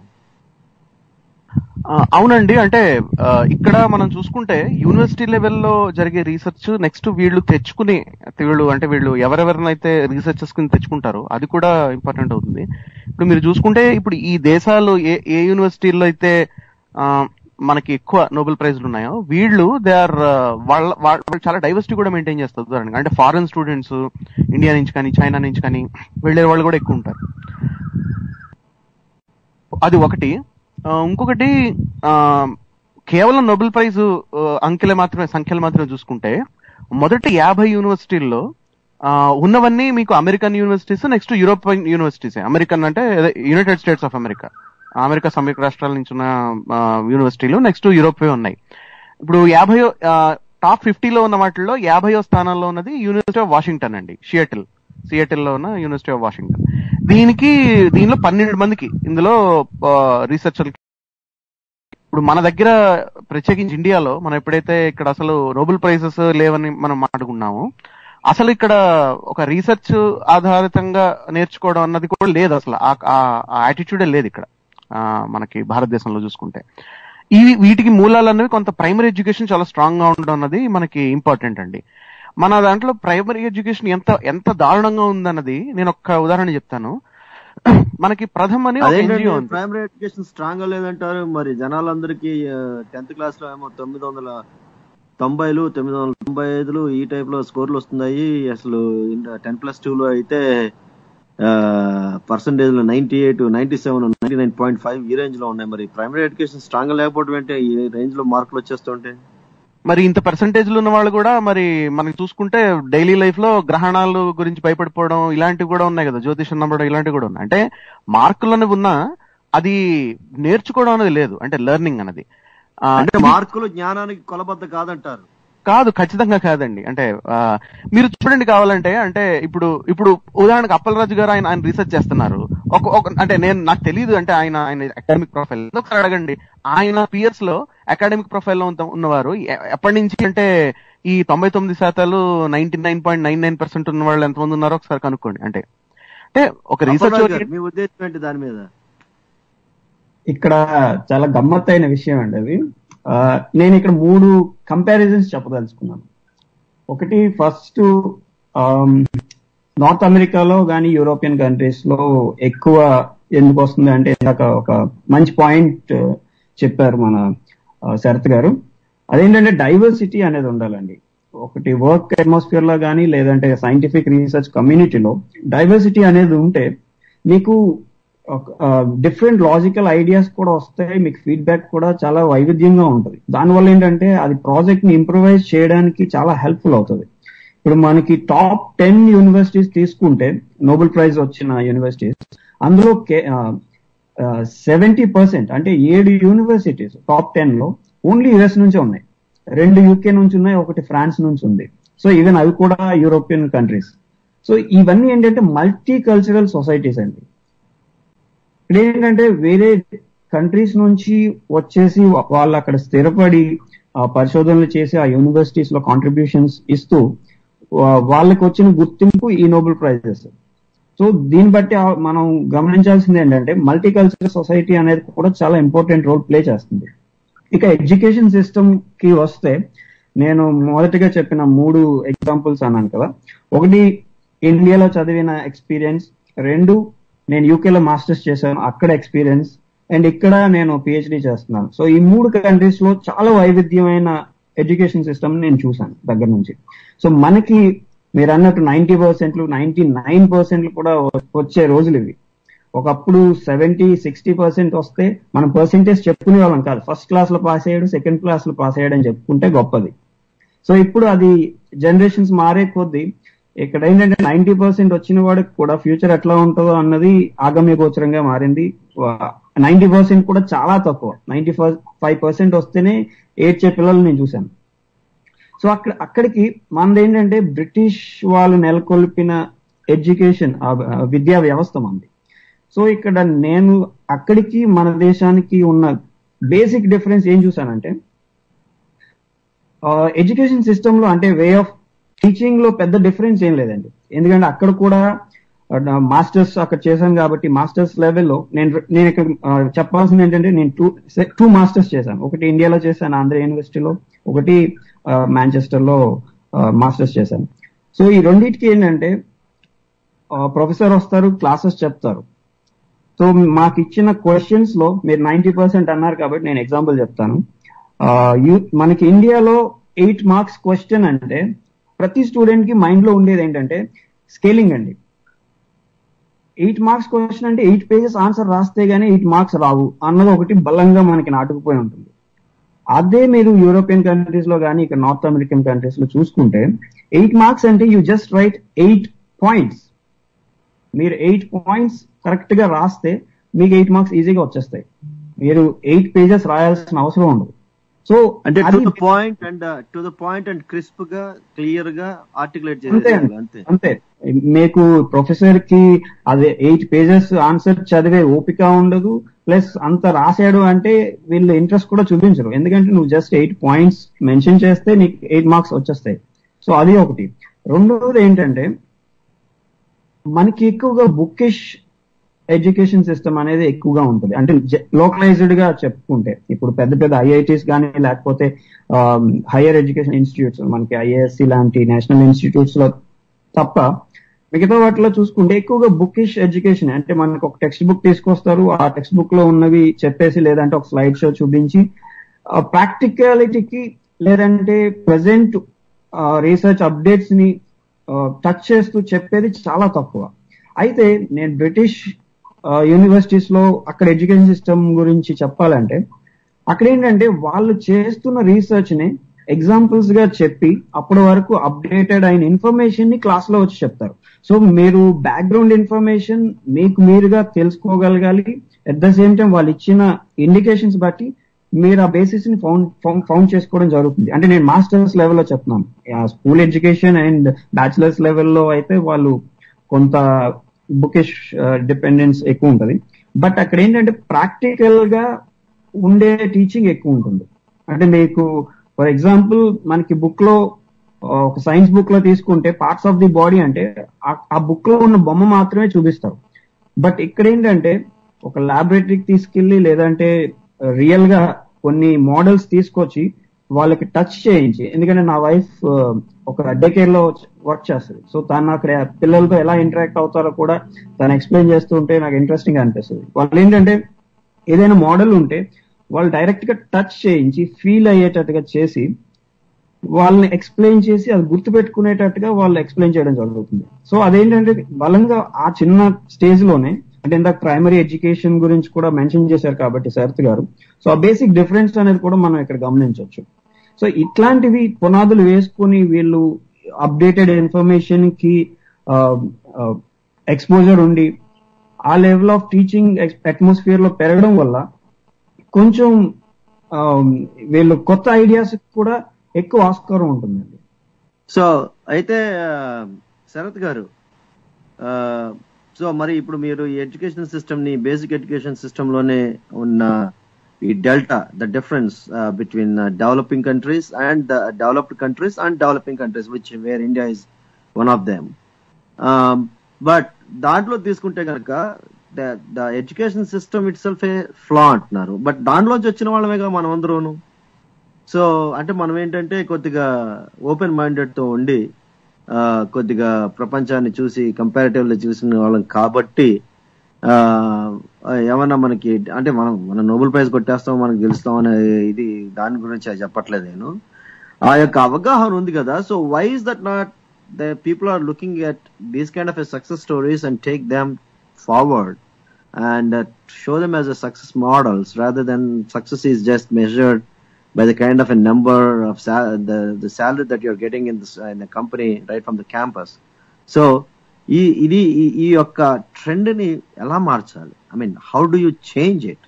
ఆ, అవునండి అంటే ఆ, ఇక్కడ మనం చూసుకుంటే యూనివర్సిటీ లెవెల్లో జరిగే రీసెర్చ్ నెక్స్ట్ వీళ్ళు తెచ్చుకుని వీళ్ళు అంటే వీళ్ళు ఎవరెవరినైతే రీసెర్చర్స్ కింద తెచ్చుకుంటారో అది కూడా ఇంపార్టెంట్ అవుతుంది ఇప్పుడు మీరు చూసుకుంటే ఇప్పుడు ఈ దేశాలు ఏ ఏ యూనివర్సిటీల్లో అయితే ఆ, మనకి ఎక్కువ నోబెల్ ప్రైజ్లు ఉన్నాయో వీళ్ళు దే ఆర్ వాళ్ళ వాళ్ళు చాలా డైవర్సిటీ కూడా మెయింటైన్ చేస్తారు ఉదాహరణకి అంటే ఫారెన్ స్టూడెంట్స్ ఇండియా నుంచి కానీ చైనా నుంచి కానీ వెళ్ళే వాళ్ళు కూడా ఎక్కువ ఉంటారు అది ఒకటి ఆ, ఇంకొకటి ఆ, కేవలం నోబెల్ ప్రైజ్ ఆ, అంకెలు మాత్రమే సంఖ్యలు మాత్రమే చూసుకుంటే మొదటి యాభై యూనివర్సిటీల్లో ఆ, ఉన్నవన్నీ మీకు American universities next European universities American అంటే United States of America America సంయుక్త రాష్ట్రాల నుంచి ఉన్న ఆ, యూనివర్సిటీలు నెక్స్ట్ యూరోపే ఉన్నాయి ఇప్పుడు యాభై టాప్ ఫిఫ్టీలో ఉన్న వాటిల్లో యాభైయో స్థానంలో ఉన్నది యూనివర్సిటీ ఆఫ్ వాషింగ్టన్ అండి సియాటిల్ సియాటిల్ లో ఉన్న యూనివర్సిటీ ఆఫ్ వాషింగ్టన్ దీనికి దీనిలో పన్నెండు మందికి ఇందులో రీసెర్చ్ ఇప్పుడు మన దగ్గర ప్రత్యేకించి ఇండియాలో మనం ఎప్పుడైతే ఇక్కడ అసలు నోబెల్ ప్రైజెస్ లేవని మనం మాట్లాడుకున్నాము అసలు ఇక్కడ ఒక రీసెర్చ్ ఆధారితంగా నేర్చుకోవడం అన్నది కూడా లేదు అసలు ఆ యాటిట్యూడే లేదు ఇక్కడ ఆ, మనకి భారతదేశంలో చూసుకుంటే ఈ వీటికి మూలాలు అనేవి కొంత ప్రైమరీ ఎడ్యుకేషన్ చాలా స్ట్రాంగ్ గా ఉండడం అన్నది మనకి ఇంపార్టెంట్ అండి మన దాంట్లో ప్రైమరీ ఎడ్యుకేషన్ ఎంత ఎంత దారుణంగా ఉందన్నది నేను ఒక్క ఉదాహరణ చెప్తాను మనకి ప్రథమ్ అని ఒక అదేంటంటే ఎన్జిఓ ఉంది ప్రైమరీ ఎడ్యుకేషన్ స్ట్రాంగ్ గా లేదంటారు మరి జనాలందరికీ టెన్త్ క్లాస్ లో ఏమో తొమ్మిది వందల తొంభైలు తొమ్మిది వందల తొంభై ఐదులు ఈ టైప్ లో స్కోర్లు వస్తున్నాయి అసలు టెన్ ప్లస్ టూ లో అయితే పర్సంటేజ్ లో ninety eight ninety seven ninety nine point five ఈ రేంజ్ లో ఉన్నాయి మరి ప్రైమరీ ఎడ్యుకేషన్ స్ట్రాంగ్ గా లేకపోవడం ఏంటి ఈ రేంజ్ లో మార్కులు వచ్చేస్తుంటే మరి ఇంత పర్సంటేజ్లు ఉన్న వాళ్ళు కూడా మరి మనకి చూసుకుంటే డైలీ లైఫ్ లో గ్రహణాలు గురించి భయపడిపోవడం ఇలాంటివి కూడా ఉన్నాయి కదా జ్యోతిషం నమ్మడం ఇలాంటివి కూడా ఉన్నాయి అంటే మార్కులు అనేవి ఉన్నా అది నేర్చుకోవడం అనేది లేదు అంటే లెర్నింగ్ అనేది ఆ, అంటే ఇది- మార్కులు జ్ఞానానికి కొలబద్ద కాదంటారు కాదు ఖచ్చితంగా కాదండి అంటే ఆ, మీరు చూడండి కావాలంటే అంటే ఇప్పుడు ఇప్పుడు ఉదాహరణకు అప్పలరాజు గారు ఆయన ఆయన రీసెర్చ్ చేస్తున్నారు ఒక ఒక అంటే నేను నాకు తెలియదు అంటే ఆయన ఆయన అకాడమిక్ ప్రొఫైల్ ఒకసారి అడగండి ఆయన పియర్స్ లో అకాడమిక్ ప్రొఫైల్ లో ఉన్న- ఉన్నవారు ఎ- ఎప్పటి నుంచి అంటే ఈ తొంభై తొమ్మిది శాతాలు ninety nine point nine nine percent ఉన్న వాళ్ళు ఎంతమంది ఉన్నారో ఒకసారి కనుక్కోండి అంటే అంటే ఒక రీసెర్చ్ అప్పలరాజు గారు, మీ ఉద్దేశం ఏంటి దాని మీద ఇక్కడ చాలా గమ్మత్తైన విషయం అండి అది ఆ, నేను ఇక్కడ మూడు కంపారిజన్స్ చెప్పదలుచుకున్నాను ఒకటి ఫస్ట్ నార్త్ అమెరికాలో కానీ యూరోపియన్ కంట్రీస్ లో ఎక్కువ ఎందుకు వస్తుంది అంటే ఇందాక ఒక మంచి పాయింట్ చెప్పారు మన ఆ, శరత్ గారు అదేంటంటే డైవర్సిటీ అనేది ఉండాలండి ఒకటి వర్క్ అట్మాస్ఫియర్ లో కానీ లేదంటే సైంటిఫిక్ రీసెర్చ్ కమ్యూనిటీలో డైవర్సిటీ అనేది ఉంటే మీకు డిఫరెంట్ లాజికల్ ఐడియాస్ కూడా వస్తాయి మీకు ఫీడ్బ్యాక్ కూడా చాలా వైవిధ్యంగా ఉంటుంది దానివల్ల ఏంటంటే అది ప్రాజెక్ట్ ని ఇంప్రూవైజ్ చేయడానికి చాలా హెల్ప్ఫుల్ అవుతుంది ఇప్పుడు మనకి టాప్ టెన్ యూనివర్సిటీస్ తీసుకుంటే నోబెల్ ప్రైజ్ వచ్చిన యూనివర్సిటీస్ అందులో సెవెంటీ పర్సెంట్ అంటే ఏడు యూనివర్సిటీస్ టాప్ టెన్ లో ఓన్లీ యుఎస్ నుంచే ఉన్నాయి రెండు యూకే నుంచి ఉన్నాయి ఒకటి ఫ్రాన్స్ నుంచి ఉంది సో ఈవెన్ అవి కూడా యూరోపియన్ కంట్రీస్ సో ఇవన్నీ ఏంటంటే మల్టీ కల్చరల్ సొసైటీస్ అండి ఇక్కడ ఏంటంటే వేరే కంట్రీస్ నుంచి వచ్చేసి వా- వాళ్ళు అక్కడ స్థిరపడి ఆ పరిశోధనలు చేసి ఆ యూనివర్సిటీస్ లో కాంట్రిబ్యూషన్స్ ఇస్తూ వా- వాళ్ళకి వచ్చిన గుర్తింపు ఈ నోబెల్ ప్రైజెస్ సో దీన్ని బట్టి ఆ- మనం గమనించాల్సింది ఏంటంటే మల్టీ కల్చరల్ సొసైటీ అనేది కూడా చాలా ఇంపార్టెంట్ రోల్ ప్లే చేస్తుంది ఇక ఎడ్యుకేషన్ సిస్టమ్ కి వస్తే నేను మొదటిగా చెప్పిన మూడు ఎగ్జాంపుల్స్ అన్నాను కదా ఒకటి ఇండియాలో చదివిన ఎక్స్పీరియన్స్ రెండు నేను యూకేలో మాస్టర్స్ చేశాను అక్కడ ఎక్స్పీరియన్స్ అండ్ ఇక్కడ నేను పిహెచ్డి చేస్తున్నాను సో ఈ మూడు కంట్రీస్ లో చాలా వైవిధ్యమైన ఎడ్యుకేషన్ సిస్టమ్ నేను చూశాను దగ్గర నుంచి సో మనకి మీరు అన్నట్టు నైన్టీ పర్సెంట్లు నైన్టీ నైన్ పర్సెంట్లు కూడా వచ్చే రోజులు ఇవి ఒకప్పుడు సెవెంటీ సిక్స్టీ పర్సెంట్ వస్తే మనం పర్సెంటేజ్ చెప్పుకునే వాళ్ళం కాదు ఫస్ట్ క్లాస్ లో పాస్ అయ్యాడు సెకండ్ క్లాస్ లో పాస్ అయ్యాడు అని చెప్పుకుంటే గొప్పది సో ఇప్పుడు అది జనరేషన్స్ మారే కొద్దీ ఇక్కడ ఏంటంటే నైన్టీ పర్సెంట్ వచ్చిన వాడికి కూడా ఫ్యూచర్ ఎట్లా ఉంటుందో అన్నది ఆగమ్య గోచరంగా మారింది నైన్టీ పర్సెంట్ కూడా చాలా తక్కువ నైన్టీ ఫైవ్ పర్సెంట్ వస్తేనే ఏడ్చే పిల్లలు నేను చూశాను సో అక్కడ అక్కడికి మనది ఏంటంటే బ్రిటిష్ వాళ్ళు నెలకొల్పిన ఎడ్యుకేషన్ విద్యా వ్యవస్థ మనది సో ఇక్కడ నేను అక్కడికి మన దేశానికి ఉన్న బేసిక్ డిఫరెన్స్ ఏం చూసానంటే ఎడ్యుకేషన్ సిస్టమ్ లో అంటే వే ఆఫ్ టీచింగ్ లో పెద్ద డిఫరెన్స్ ఏం లేదండి ఎందుకంటే అక్కడ కూడా మాస్టర్స్ అక్కడ చేశాను కాబట్టి మాస్టర్స్ లెవెల్లో నేను నేను ఇక్కడ ఆ, చెప్పాల్సింది ఏంటంటే నేను టూ టూ మాస్టర్స్ చేశాను ఒకటి ఇండియాలో చేశాను ఆంధ్ర యూనివర్సిటీలో ఒకటి మాంచెస్టర్ లో మాస్టర్స్ చేశాను సో ఈ రెండింటికి ఏంటంటే ప్రొఫెసర్ వస్తారు క్లాసెస్ చెప్తారు సో మాకు ఇచ్చిన క్వశ్చన్స్ లో మీరు నైన్టీ పర్సెంట్ అన్నారు కాబట్టి నేను ఎగ్జాంపుల్ చెప్తాను ఆ, యూ- మనకి ఇండియాలో ఎయిట్ మార్క్స్ క్వశ్చన్ అంటే ప్రతి స్టూడెంట్ కి మైండ్ లో ఉండేది ఏంటంటే స్కేలింగ్ అండి ఎయిట్ మార్క్స్ క్వశ్చన్ అంటే ఎయిట్ పేజెస్ ఆన్సర్ రాస్తే గానీ ఎయిట్ మార్క్స్ రావు అన్నది ఒకటి బలంగా మనకి నాటుకుపోయి ఉంటుంది అదే మీరు యూరోపియన్ కంట్రీస్ లో కానీ ఇక్కడ నార్త్ అమెరికన్ కంట్రీస్ లో చూసుకుంటే ఎయిట్ మార్క్స్ అంటే you just write eight points మీరు ఎయిట్ పాయింట్స్ కరెక్ట్ గా రాస్తే మీకు ఎయిట్ మార్క్స్ ఈజీగా వచ్చేస్తాయి మీరు ఎయిట్ పేజెస్ రాయాల్సిన అవసరం ఉండదు సో అంటే టు అది the point and to the point and crisp గా క్లియర్ గా ఆర్టికులేట్ అంతే చేసేది అంతే అంతే మీకు ప్రొఫెసర్ కి అదే ఎయిట్ పేజెస్ ఆన్సర్ చదివే ఓపిక ఉండదు ప్లస్ అంత రాసాడు అంటే వీళ్ళు ఇంట్రెస్ట్ కూడా చూపించరు ఎందుకంటే నువ్వు జస్ట్ ఎయిట్ పాయింట్స్ మెన్షన్ చేస్తే నీకు ఎయిట్ మార్క్స్ వచ్చేస్తాయి సో అది ఒకటి రెండోది ఏంటంటే మనకి ఎక్కువగా బుకిష్ ఎడ్యుకేషన్ సిస్టమ్ అనేది ఎక్కువగా ఉంటుంది అంటే లోకలైజ్డ్ గా చెప్పుకుంటే ఇప్పుడు పెద్ద పెద్ద ఐఐటీస్ కానీ లేకపోతే హైయర్ ఎడ్యుకేషన్ ఇన్స్టిట్యూట్స్ మనకి ఐఏఎస్సి లాంటి నేషనల్ ఇన్స్టిట్యూట్స్ లో తప్ప మిగతా వాటిలో చూసుకుంటే ఎక్కువగా బుకిష్ ఎడ్యుకేషన్ అంటే మనకు ఒక టెక్స్ట్ బుక్ తీసుకొస్తారు ఆ టెక్స్ట్ బుక్ లో ఉన్నవి చెప్పేసి లేదంటే ఒక స్లైడ్ షో చూపించి ప్రాక్టికాలిటీకి లేదంటే ప్రజెంట్ రీసెర్చ్ అప్డేట్స్ ని టచ్ చేస్తూ చెప్పేది చాలా తక్కువ అయితే నేను బ్రిటిష్ యూనివర్సిటీస్ లో అక్కడ ఎడ్యుకేషన్ సిస్టమ్ గురించి చెప్పాలంటే అక్కడ ఏంటంటే వాళ్ళు చేస్తున్న రీసెర్చ్ ని ఎగ్జాంపుల్స్ గా చెప్పి అప్పటి వరకు అప్డేటెడ్ అయిన ఇన్ఫర్మేషన్ ని క్లాస్ లో వచ్చి చెప్తారు సో మీరు బ్యాక్గ్రౌండ్ ఇన్ఫర్మేషన్ మీకు మీరుగా తెలుసుకోగలగాలి అట్ ద సేమ్ టైం వాళ్ళు ఇచ్చిన ఇండికేషన్స్ బట్టి మీరు ఆ బేసిస్ ని ఫౌండ్ ఫౌండ్ చేసుకోవడం జరుగుతుంది అంటే నేను మాస్టర్స్ లెవెల్లో చెప్తున్నాను స్కూల్ ఎడ్యుకేషన్ అండ్ బ్యాచిలర్స్ లెవెల్లో అయితే వాళ్ళు కొంత బుకిష్ డిపెండెన్స్ ఎక్కువ ఉంటది బట్ అక్కడ ఏంటంటే ప్రాక్టికల్ గా ఉండే టీచింగ్ ఎక్కువ ఉంటుంది అంటే మీకు ఫర్ ఎగ్జాంపుల్ మనకి బుక్ లో ఆ, ఒక సైన్స్ బుక్ లో తీసుకుంటే పార్ట్స్ ఆఫ్ ది బాడీ అంటే ఆ- ఆ బుక్ లో ఉన్న బొమ్మ మాత్రమే చూపిస్తారు బట్ ఇక్కడ ఏంటంటే ఒక ల్యాబొరేటరీకి తీసుకెళ్లి లేదంటే రియల్ గా కొన్ని మోడల్స్ తీసుకొచ్చి వాళ్ళకి టచ్ చేయించి ఎందుకంటే నా వైఫ్ ఒక డే కేర్ లో వర్క్ చేస్తుంది సో తను అక్కడ పిల్లలతో ఎలా ఇంటరాక్ట్ అవుతారో కూడా తను ఎక్స్ప్లెయిన్ చేస్తూ ఉంటే నాకు ఇంట్రెస్టింగ్ అనిపిస్తుంది వాళ్ళు ఏంటంటే ఏదైనా మోడల్ ఉంటే వాళ్ళు డైరెక్ట్ గా టచ్ చేయించి ఫీల్ అయ్యేటట్టుగా చేసి వాళ్ళని ఎక్స్ప్లెయిన్ చేసి అది గుర్తుపెట్టుకునేటట్టుగా వాళ్ళు ఎక్స్ప్లెయిన్ చేయడం జరుగుతుంది సో అదేంటంటే బలంగా ఆ చిన్న స్టేజ్ లోనే అంటే ఇందాక ప్రైమరీ ఎడ్యుకేషన్ గురించి కూడా మెన్షన్ చేశారు కాబట్టి శరత్ గారు సో ఆ బేసిక్ డిఫరెన్స్ అనేది కూడా మనం ఇక్కడ గమనించవచ్చు సో ఇట్లాంటివి పునాదులు వేసుకొని వీళ్ళు అప్డేటెడ్ ఇన్ఫర్మేషన్ కి ఎక్స్పోజర్ ఉండి ఆ లెవెల్ ఆఫ్ టీచింగ్ అట్మాస్ఫియర్ లో పెరగడం వల్ల కొంచెం ఆ, వీళ్ళు కొత్త ఐడియాస్ కూడా ఎక్కువ ఆస్కారం ఉంటుందండి సో అయితే ఆ, శరత్ గారు ఆ, సో మరి ఇప్పుడు మీరు ఈ ఎడ్యుకేషన్ సిస్టమ్ ని బేసిక్ ఎడ్యుకేషన్ సిస్టమ్ లోనే ఉన్న ఈ delta the difference between developing countries and developed countries and developing countries which where India is one of them but దాంట్లో తీసుకుంటే కనుక the education system itself a flaw అంటున్నారు బట్ దాంట్లోంచి వచ్చిన వాళ్ళమేగా మనం అందరూను సో అంటే మనం ఏంటంటే కొద్దిగా ఓపెన్ మైండెడ్ తో ఉండి ఆ, కొద్దిగా ప్రపంచాన్ని చూసి కంపారిటివ్లీ చూసిన వాళ్ళం కాబట్టి ఆ, ఏమన్నా మనకి అంటే మనం మనం నోబెల్ ప్రైజ్ కొట్టేస్తాం మనకు గెలుస్తాం అనే ఇది దాని గురించి చెప్పట్లేదు నేను ఆ యొక్క అవగాహన ఉంది కదా so why is that not the people are looking at these kind of a success stories and take them forward and uh, show them as a success models rather than success is just measured by the kind of a number of sal- the the salary that you're getting in this in the company right from the campus so ఈ ఇది ఈ- ఈ యొక్క ట్రెండ్ ని ఎలా మార్చాలి I mean how do you change it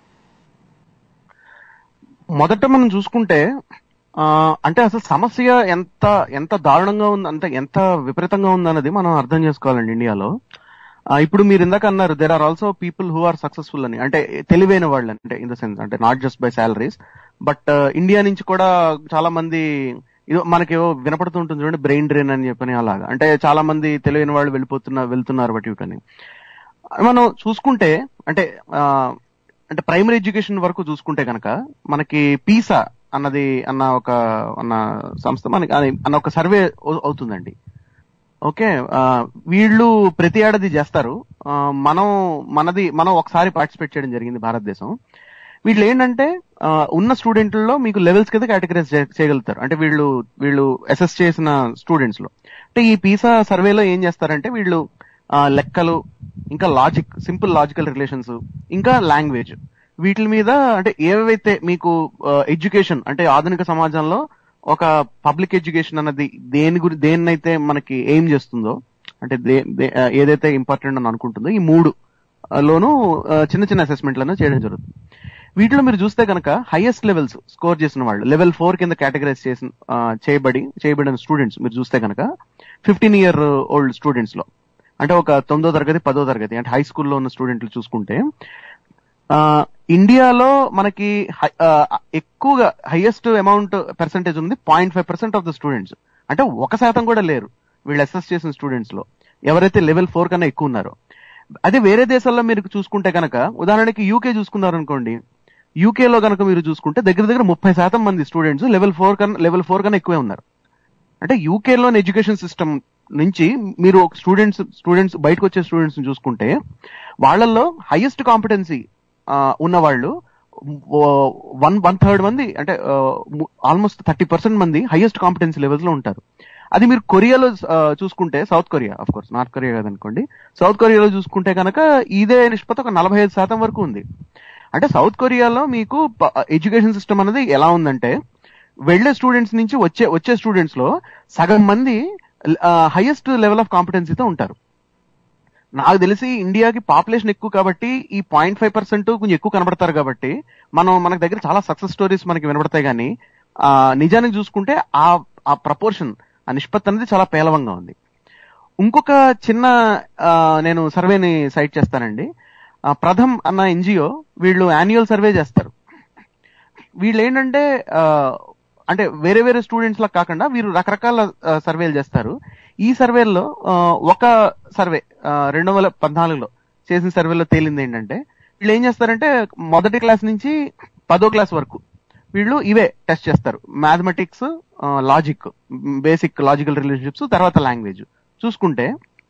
మొదట మనం చూసుకుంటే ఆ, అంటే అసలు సమస్య ఎంత ఎంత దారుణంగా ఉంది అంత ఎంత విపరీతంగా ఉంది అన్నది మనం అర్థం చేసుకోవాలండి ఇండియాలో ఆ, ఇప్పుడు మీరు ఇందాక అన్నారు there are also people who are successful అని అంటే తెలివైన వాళ్ళు అంటే ఇన్ ద సెన్స్ అంటే not just by salaries but India నుంచి కూడా చాలా మంది ఇది మనకేవో వినపడుతుంటుంది చూడండి బ్రెయిన్ డ్రైన్ అని చెప్పని అలాగా అంటే చాలా మంది తెలివైన వాళ్ళు వెళ్ళిపోతున్నా వెళ్తున్నారు బట్టి ఇటని మనం చూసుకుంటే అంటే ఆ, అంటే ప్రైమరీ ఎడ్యుకేషన్ వరకు చూసుకుంటే కనుక మనకి పీసా అన్నది అన్న ఒక అన్న సంస్థ మనకి అది- అన్న ఒక సర్వే అవుతుందండి ఓకే ఆ, వీళ్ళు ప్రతి ఏడాది చేస్తారు ఆ, మనం మనది మనం ఒకసారి పార్టిసిపేట్ చేయడం జరిగింది భారతదేశం వీళ్ళు ఏంటంటే ఆ, ఉన్న స్టూడెంట్లలో మీకు లెవెల్స్ కింద కేటగరైజ్ చేయగలుగుతారు అంటే వీళ్ళు వీళ్ళు అసెస్ చేసిన స్టూడెంట్స్ లో అంటే ఈ పీసా సర్వేలో ఏం చేస్తారంటే వీళ్ళు ఆ, లెక్కలు ఇంకా లాజిక్ సింపుల్ లాజికల్ రిలేషన్స్ ఇంకా లాంగ్వేజ్ వీటి మీద అంటే ఏవైతే మీకు ఎడ్యుకేషన్ అంటే ఆధునిక సమాజంలో ఒక పబ్లిక్ ఎడ్యుకేషన్ అన్నది దేని గురి దేన్నైతే మనకి ఏం చేస్తుందో అంటే దే- దే- ఆ, ఏదైతే ఇంపార్టెంట్ అని అనుకుంటుందో ఈ మూడు ఆ, లోనూ ఆ, చిన్న చిన్న అసెస్మెంట్లను చేయడం జరుగుతుంది వీటిలో మీరు చూస్తే కనుక హైయెస్ట్ లెవెల్స్ స్కోర్ చేసిన వాళ్ళు లెవెల్ ఫోర్ కింద కేటగరైజ్ చేసిన ఆ, చేయబడి చేయబడిన స్టూడెంట్స్ మీరు చూస్తే కనుక ఫిఫ్టీన్ ఇయర్ ఓల్డ్ స్టూడెంట్స్ లో అంటే ఒక తొమ్మిదో తరగతి పదో తరగతి అంటే హై స్కూల్లో ఉన్న స్టూడెంట్లు చూసుకుంటే ఆ, ఇండియాలో మనకి హై- ఆ, ఎక్కువగా హైయెస్ట్ అమౌంట్ పర్సంటేజ్ ఉంది point five percent of the students అంటే ఒక శాతం కూడా లేరు వీళ్ళు అసెస్ చేసిన స్టూడెంట్స్ లో ఎవరైతే లెవెల్ ఫోర్ కన్నా ఎక్కువ ఉన్నారో అదే వేరే దేశాల్లో మీరు చూసుకుంటే కనుక ఉదాహరణకి యూకే చూసుకున్నారు అనుకోండి యూకే లో కనుక మీరు చూసుకుంటే దగ్గర దగ్గర ముప్పై శాతం మంది స్టూడెంట్స్ లెవెల్ ఫోర్ కన్నా లెవెల్ ఫోర్ కన్నా ఎక్కువే ఉన్నారు అంటే యూకే లోని ఎడ్యుకేషన్ సిస్టమ్ నుంచి మీరు స్టూడెంట్స్ స్టూడెంట్స్ బయటకు వచ్చే స్టూడెంట్స్ చూసుకుంటే వాళ్ళల్లో హైయెస్ట్ కాంపిటెన్సీ ఉన్న వాళ్ళు వన్ వన్ థర్డ్ మంది అంటే ఆల్మోస్ట్ థర్టీ పర్సెంట్ మంది హైయెస్ట్ కాంపిటెన్సీ లెవెల్స్ లో ఉంటారు అది మీరు కొరియాలో ఆ, చూసుకుంటే South Korea of course North Korea కాదనుకోండి సౌత్ కొరియాలో చూసుకుంటే కనుక ఇదే నిష్పత్తి ఒక నలభై ఐదు శాతం వరకు ఉంది అంటే సౌత్ కొరియాలో మీకు ఎడ్యుకేషన్ సిస్టమ్ అనేది ఎలా ఉందంటే వెళ్లే స్టూడెంట్స్ నుంచి వచ్చే వచ్చే స్టూడెంట్స్ లో సగం మంది హైయెస్ట్ లెవెల్ ఆఫ్ కాంపిటెన్సీతో ఉంటారు నాకు తెలిసి ఇండియాకి పాపులేషన్ ఎక్కువ కాబట్టి ఈ పాయింట్ ఫైవ్ పర్సెంట్ కొంచెం ఎక్కువ కనబడతారు కాబట్టి మనం మనకి దగ్గర చాలా సక్సెస్ స్టోరీస్ మనకి వినబడతాయి కానీ ఆ నిజానికి చూసుకుంటే ఆ ఆ ప్రపోర్షన్ ఆ నిష్పత్తి అనేది చాలా పేలవంగా ఉంది ఇంకొక చిన్న ఆ, నేను సర్వేని సైట్ చేస్తానండి ఆ, ప్రథమ్ అన్న ఎన్జిఓ వీళ్ళు యాన్యువల్ సర్వే చేస్తారు వీళ్ళు ఏంటంటే ఆ, అంటే వేరే వేరే స్టూడెంట్స్ లా కాకుండా వీరు రకరకాల ఆ, సర్వేలు చేస్తారు ఈ సర్వేల్లో ఆ, ఒక సర్వే రెండు వేల పద్నాలుగులో చేసిన సర్వేలో తేలింది ఏంటంటే వీళ్ళు ఏం చేస్తారంటే మొదటి క్లాస్ నుంచి పదో క్లాస్ వరకు వీళ్ళు ఇవే టెస్ట్ చేస్తారు mathematics logic basic logical relationships తర్వాత లాంగ్వేజ్ చూసుకుంటే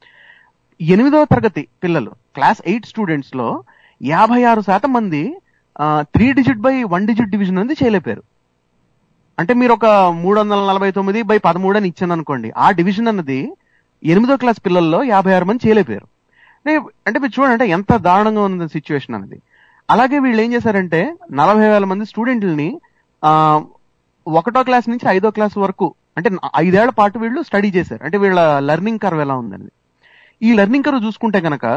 ఎనిమిదవ తరగతి పిల్లలు క్లాస్ ఎయిట్ స్టూడెంట్స్ లో యాభై ఆరు శాతం మంది three digit by one digit division అనేది చేయలేపారు అంటే మీరు ఒక మూడు వందల నలభై తొమ్మిది బై పదమూడు అని ఇచ్చాను అనుకోండి ఆ డివిజన్ అన్నది ఎనిమిదో క్లాస్ పిల్లల్లో యాభై ఆరు మంది చేయలేపారు అంటే అంటే మీరు చూడండి అంటే ఎంత దారుణంగా ఉంది సిచ్యువేషన్ అనేది అలాగే వీళ్ళు ఏం చేశారంటే నలభై వేల మంది స్టూడెంట్లని ఆ, ఒకటో క్లాస్ నుంచి ఐదో క్లాస్ వరకు అంటే ఐదేళ్ల పాటు వీళ్ళు స్టడీ చేశారు అంటే వీళ్ళ లెర్నింగ్ కర్వ్ ఎలా ఉందండి ఈ లెర్నింగ్ కర్వ్ చూసుకుంటే కనుక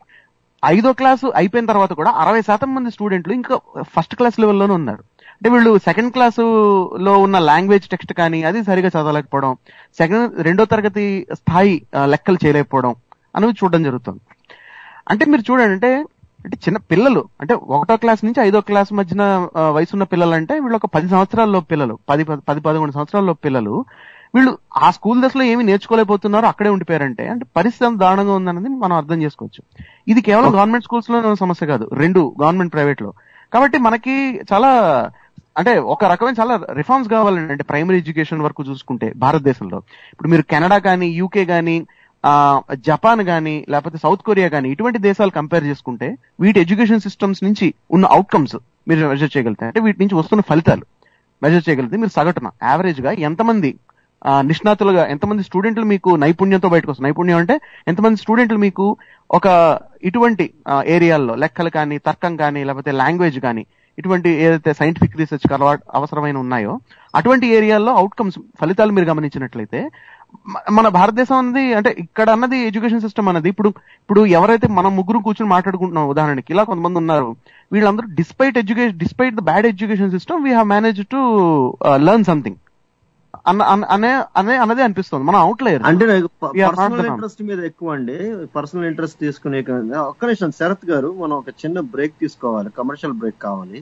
ఐదో క్లాసు అయిపోయిన తర్వాత కూడా అరవై శాతం మంది స్టూడెంట్లు ఇంకా ఫస్ట్ క్లాస్ లెవెల్లోనే ఉన్నారు అంటే వీళ్ళు సెకండ్ క్లాస్ లో ఉన్న లాంగ్వేజ్ టెక్స్ట్ కానీ అది సరిగా చదవలేకపోవడం సెకండ్ రెండో తరగతి స్థాయి ఆ, లెక్కలు చేయలేకపోవడం అనేవి చూడడం జరుగుతుంది అంటే మీరు చూడండి అంటే అంటే చిన్న పిల్లలు అంటే ఒకటో క్లాస్ నుంచి ఐదో క్లాస్ మధ్యన ఆ, వయసున్న పిల్లలు అంటే వీళ్ళు ఒక పది సంవత్సరాల్లో పిల్లలు పది పది పది పదకొండు సంవత్సరాల్లో పిల్లలు వీళ్ళు ఆ స్కూల్ దశలో ఏమి నేర్చుకోలేకపోతున్నారు అక్కడే ఉండిపోయారంటే అంటే పరిస్థితి ఎంత దారుణంగా ఉందన్నది మనం అర్థం చేసుకోవచ్చు ఇది కేవలం గవర్నమెంట్ స్కూల్స్ లో సమస్య కాదు రెండు గవర్నమెంట్ ప్రైవేట్ లో కాబట్టి మనకి చాలా అంటే ఒక రకమైన చాలా రిఫార్మ్స్ కావాలండి అంటే ప్రైమరీ ఎడ్యుకేషన్ వరకు చూసుకుంటే భారతదేశంలో ఇప్పుడు మీరు కెనడా కానీ యూకే కానీ ఆ, జపాన్ కానీ లేకపోతే సౌత్ కొరియా కానీ ఇటువంటి దేశాలు కంపేర్ చేసుకుంటే వీటి ఎడ్యుకేషన్ సిస్టమ్స్ నుంచి ఉన్న అవుట్కమ్స్ మీరు మెజర్ చేయగలుగుతారు అంటే వీటి నుంచి వస్తున్న ఫలితాలు మెజర్ చేయగలిగితే మీరు సగటున యావరేజ్ గా ఎంతమంది ఆ, నిష్ణాతులుగా ఎంతమంది స్టూడెంట్లు మీకు నైపుణ్యంతో బయటకు వస్తారు నైపుణ్యం అంటే ఎంతమంది స్టూడెంట్లు మీకు ఒక ఇటువంటి ఆ, ఏరియాల్లో లెక్కలు కానీ తర్కం కానీ లేకపోతే లాంగ్వేజ్ కానీ ఇటువంటి ఏదైతే సైంటిఫిక్ రీసెర్చ్ అవసరమైన ఉన్నాయో అటువంటి ఏరియాల్లో అవుట్కమ్స్ ఫలితాలు మీరు గమనించినట్లయితే మ- మన భారతదేశం అన్నది అంటే ఇక్కడ అన్నది ఎడ్యుకేషన్ సిస్టమ్ అన్నది ఇప్పుడు ఇప్పుడు ఎవరైతే మనం ముగ్గురు కూర్చొని మాట్లాడుకుంటున్నాం ఉదాహరణకి ఇలా కొంతమంది ఉన్నారు వీళ్ళందరూ despite education despite the bad education system we have manage to learn something అన్న అన్న- అనే అనే అన్నదే అనిపిస్తుంది మనం అవుట్లేయర్ అంటే నాకు We are not personal the norm. Interest మీద ఎక్కువ అండి పర్సనల్ ఇంట్రెస్ట్ తీసుకునే కన్నా ఒక్క నిమిషం శరత్ గారు మనం ఒక చిన్న బ్రేక్ తీసుకోవాలి కమర్షియల్ బ్రేక్ కావాలి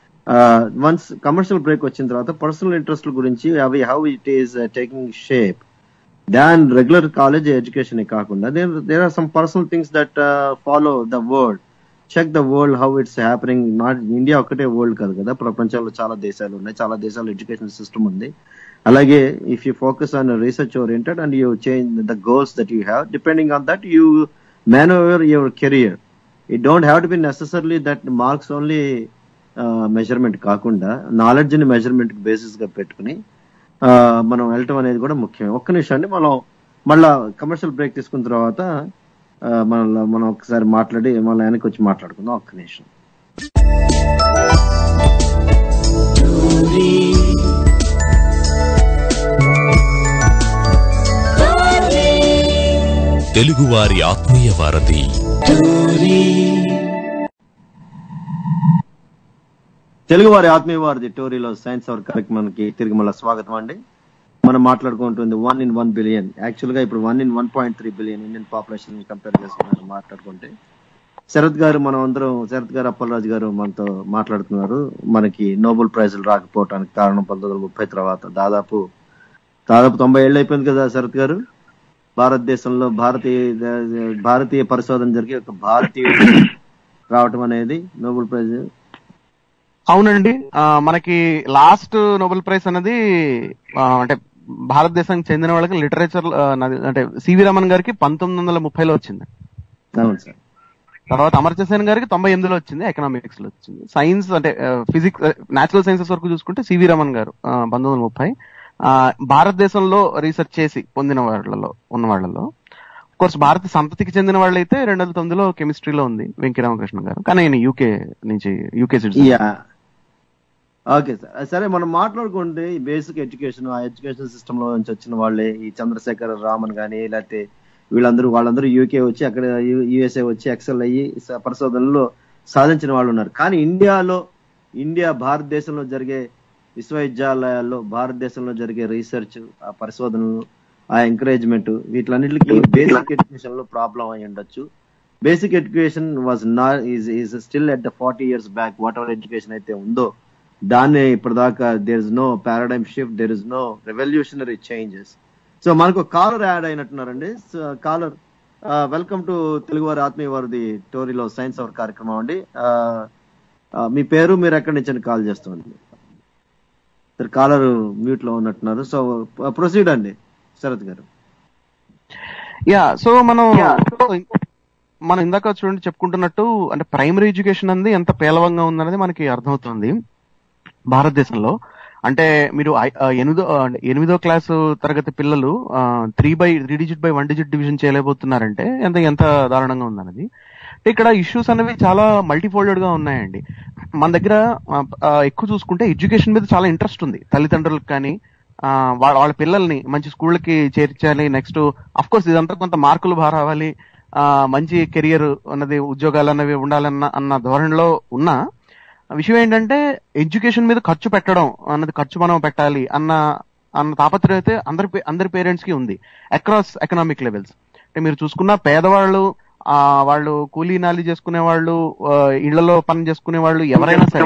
వన్స్ కమర్షియల్ బ్రేక్ వచ్చిన తర్వాత పర్సనల్ ఇంట్రెస్ట్ గురించి అవి how it is taking shape than regular college education కాకుండా there are some personal things that follow the world check the world how it's happening not India ఒకటే వరల్డ్ కాదు కదా ప్రపంచంలో చాలా దేశాలు ఉన్నాయి చాలా దేశాల్లో ఎడ్యుకేషన్ సిస్టమ్ ఉంది అలాగే if you focus on research oriented and you change the goals that you have depending on that you maneuver your career it don't have to be necessarily that marks only measurement కాకుండా నాలెడ్జ్ ని మెజర్మెంట్ బేసిస్ గా పెట్టుకుని ఆ, మనం వెళ్ళటం అనేది కూడా ముఖ్యం ఒక్క నిమిషం అండి మనం మళ్ళా కమర్షియల్ బ్రేక్ తీసుకున్న తర్వాత ఆ, మన మనం ఒకసారి మాట్లాడి మళ్ళీ వెనక్కి వచ్చి మాట్లాడుకుందాం ఒక్క నిమిషం తెలుగువారి ఆత్మీయ వారధి తెలుగు వారి ఆత్మీయ వారిది టోరీలో సైన్స్ అవర్ కార్యక్రమానికి తిరిగి మళ్ళీ స్వాగతం అండి మనం మాట్లాడుకుంటుంది one in one billion actual గా ఇప్పుడు one in one point three billion Indian population compare చేసుకున్నారు మాట్లాడుకుంటే శరత్ గారు మనం అందరం శరత్ గారు అప్పలరాజు గారు మనతో మాట్లాడుతున్నారు మనకి నోబెల్ ప్రైజులు రాకపోవడానికి కారణం పంతొమ్మిది వందల ముప్పై తర్వాత దాదాపు దాదాపు తొంభై ఏళ్ళు అయిపోయింది కదా శరత్ గారు భారతదేశంలో భారతీయ భారతీయ పరిశోధన జరిగి ఒక భారతీయుడు రావటం అనేది నోబెల్ ప్రైజ్ అవునండి ఆ, మనకి లాస్ట్ నోబెల్ ప్రైజ్ అనేది ఆ, అంటే భారతదేశానికి చెందిన వాళ్ళకి లిటరేచర్ అంటే సివి రమణ్ గారికి పంతొమ్మిది వందల ముప్పైలో వచ్చింది అవును సార్ తర్వాత అమర్త్య సేన్ గారికి తొంభై ఎనిమిదిలో వచ్చింది ఎకనామిక్స్ లో వచ్చింది సైన్స్ అంటే ఫిజిక్స్ న్యాచురల్ సైన్సెస్ వరకు చూసుకుంటే సివి రమణ్ గారు ఆ, పంతొమ్మిది వందల ముప్పై ఆ, భారతదేశంలో రీసెర్చ్ చేసి పొందిన వాళ్ళలో ఉన్న వాళ్ళలో కోర్స్ భారత సంతతికి చెందిన వాళ్ళైతే రెండు వేల తొమ్మిదిలో కెమిస్ట్రీలో ఉంది వెంకీ రామకృష్ణ గారు కానీ ఆయన యూకే నుంచి UK citizen yeah okay sir సరే మనం మాట్లాడుకుంటే ఈ బేసిక్ ఎడ్యుకేషన్ ఆ ఎడ్యుకేషన్ సిస్టమ్ లో నుంచి వచ్చిన వాళ్ళే ఈ చంద్రశేఖర్ రామన్ గానీ లేకపోతే వీళ్ళందరూ వాళ్ళందరూ యూకే వచ్చి అక్కడ యుఎస్ఏ వచ్చి ఎక్సెల్ అయ్యి స- పరిశోధనలో సాధించిన వాళ్ళు ఉన్నారు కానీ ఇండియాలో ఇండియా భారతదేశంలో జరిగే విశ్వవిద్యాలయాల్లో భారతదేశంలో జరిగే రీసెర్చ్ ఆ పరిశోధనలు ఆ ఎంకరేజ్మెంట్ వీటిలన్నిటికీ బేసిక్ ఎడ్యుకేషన్ లో ప్రాబ్లం అయి ఉండొచ్చు basic education was not is is still at the forty years back whatever education అయితే ఉందో దాన్ని ఇప్పటిదాకా there is no paradigm shift there is no revolutionary changes so మనకు కాలర్ యాడ్ అయినట్టున్నారండి కాలర్ వెల్కమ్ టు తెలుగు వారి ఆత్మీయ వారిది టోరీలో సైన్స్ అవర్ కార్యక్రమం అండి ఆ, ఆ, మీ పేరు మీరు ఎక్కడి నుంచి కాల్ చేస్తుంది సార్ కాలర్ మ్యూట్ లో ఉన్నట్టున్నారు సో ప్రొసీడ్ అండి శరత్ గారు యా సో మనం మనం ఇందాక చూడండి చెప్పుకుంటున్నట్టు అంటే ప్రైమరీ ఎడ్యుకేషన్ అనేది ఎంత పేలవంగా ఉందనేది మనకి అర్థమవుతుంది భారతదేశంలో అంటే మీరు ఐ- ఆ, ఎనిమిదో ఆ, ఎనిమిదో క్లాసు తరగతి పిల్లలు three by three digit by one digit division చేయలేకపోతున్నారంటే ఎంత ఎంత దారుణంగా ఉందన్నది అంటే ఇక్కడ ఇష్యూస్ అనేవి చాలా మల్టీఫోల్డెడ్ గా ఉన్నాయండి మన దగ్గర ఆ, ఆ, ఎక్కువ చూసుకుంటే ఎడ్యుకేషన్ మీద చాలా ఇంట్రెస్ట్ ఉంది తల్లిదండ్రులకు కానీ ఆ, వాళ్ళ వాళ్ళ పిల్లల్ని మంచి స్కూళ్ళకి చేర్చాలి నెక్స్ట్ అఫ్ కోర్స్ ఇదంతా కొంత మార్కులు బాగా రావాలి ఆ, మంచి కెరియర్ అన్నది ఉద్యోగాలు అన్నవి ఉండాలన్న అన్న ధోరణిలో ఉన్నా విషయం ఏంటంటే ఎడ్యుకేషన్ మీద ఖర్చు పెట్టడం అన్నది ఖర్చు మనం పెట్టాలి అన్న అన్న తాపత్రయం అయితే అందరి పే- అందరి పేరెంట్స్ కి ఉంది అక్రాస్ ఎకనామిక్ లెవెల్స్ అంటే మీరు చూసుకున్న పేదవాళ్ళు ఆ వాళ్ళు కూలీ నాలి చేసుకునే వాళ్ళు ఆ, ఇళ్లలో పని చేసుకునే వాళ్ళు ఎవరైనా సరే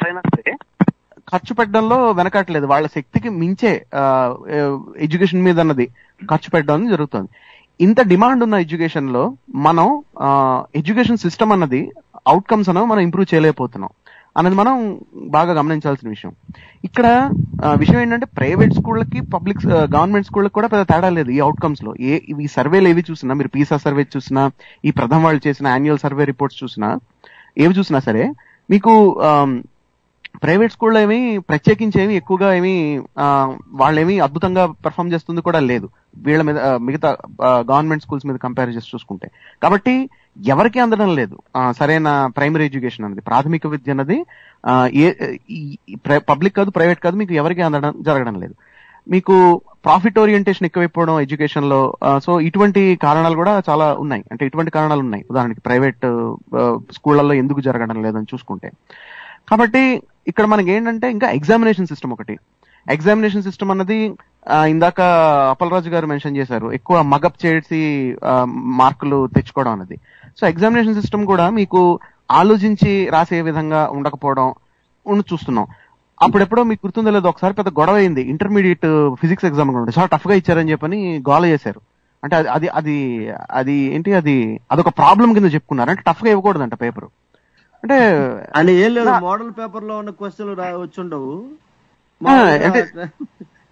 ఖర్చు పెట్టడంలో వెనకట్లేదు వాళ్ళ శక్తికి మించే ఎడ్యుకేషన్ మీద అన్నది ఖర్చు పెట్టడం అనేది జరుగుతుంది ఇంత డిమాండ్ ఉన్న ఎడ్యుకేషన్ లో మనం ఎడ్యుకేషన్ సిస్టమ్ అన్నది అవుట్కమ్స్ అనేవి మనం ఇంప్రూవ్ చేయలేకపోతున్నాం అనేది మనం బాగా గమనించాల్సిన విషయం ఇక్కడ ఆ, విషయం ఏంటంటే ప్రైవేట్ స్కూళ్ళకి పబ్లిక్ గవర్నమెంట్ స్కూళ్ళకి కూడా పెద్ద తేడా లేదు ఈ అవుట్కమ్స్ లో ఏ ఈ సర్వేలు ఏవి చూసినా మీరు పీసా సర్వే చూసినా ఈ ప్రథమ వాళ్ళు చేసిన యాన్యువల్ సర్వే రిపోర్ట్స్ చూసినా ఏవి చూసినా సరే మీకు ఆమ్, ప్రైవేట్ స్కూల్లో ఏమి ప్రత్యేకించి ఏమి ఎక్కువగా ఏమి ఆ, వాళ్ళేమి అద్భుతంగా పెర్ఫామ్ చేస్తుంది కూడా లేదు వీళ్ళ మీద ఆ, మిగతా గవర్నమెంట్ స్కూల్స్ మీద కంపేర్ చేసి చూసుకుంటే కాబట్టి ఎవరికి అందడం లేదు ఆ, సరైన ప్రైమరీ ఎడ్యుకేషన్ అనేది ప్రాథమిక విద్య అన్నది ఆ, ఏ పబ్లిక్ కాదు ప్రైవేట్ కాదు మీకు ఎవరికి అందడం జరగడం లేదు మీకు ప్రాఫిట్ ఓరియంటేషన్ ఎక్కువైపోవడం ఎడ్యుకేషన్ లో సో ఇటువంటి కారణాలు కూడా చాలా ఉన్నాయి అంటే ఇటువంటి కారణాలు ఉన్నాయి ఉదాహరణకి ప్రైవేట్ స్కూళ్ళల్లో ఎందుకు జరగడం లేదని చూసుకుంటే కాబట్టి ఇక్కడ మనకి ఏంటంటే ఇంకా ఎగ్జామినేషన్ సిస్టమ్ ఒకటి ఎగ్జామినేషన్ సిస్టమ్ అన్నది ఆ, ఇందాక అప్పలరాజు గారు మెన్షన్ చేశారు ఎక్కువ మగప్ చేసి ఆ, మార్కులు తెచ్చుకోవడం అనేది సో ఎగ్జామినేషన్ సిస్టమ్ కూడా మీకు ఆలోచించి రాసే విధంగా ఉండకపోవడం ఉండి చూస్తున్నాం అప్పుడెప్పుడో మీకు గుర్తుందో లేదో ఒకసారి పెద్ద గొడవ అయింది ఇంటర్మీడియట్ ఫిజిక్స్ ఎగ్జామ్ కూడా చాలా టఫ్ గా ఇచ్చారని చెప్పని గోల చేశారు అంటే అది అది అది అది ఏంటి అది అదొక ప్రాబ్లం కింద చెప్పుకున్నారు అంటే టఫ్ గా ఇవ్వకూడదంట పేపర్ అంటే అని ఏం లేదు నా- మోడల్ పేపర్ లో ఉన్న క్వశ్చన్లు వచ్చుండవు ఆ, అంటే-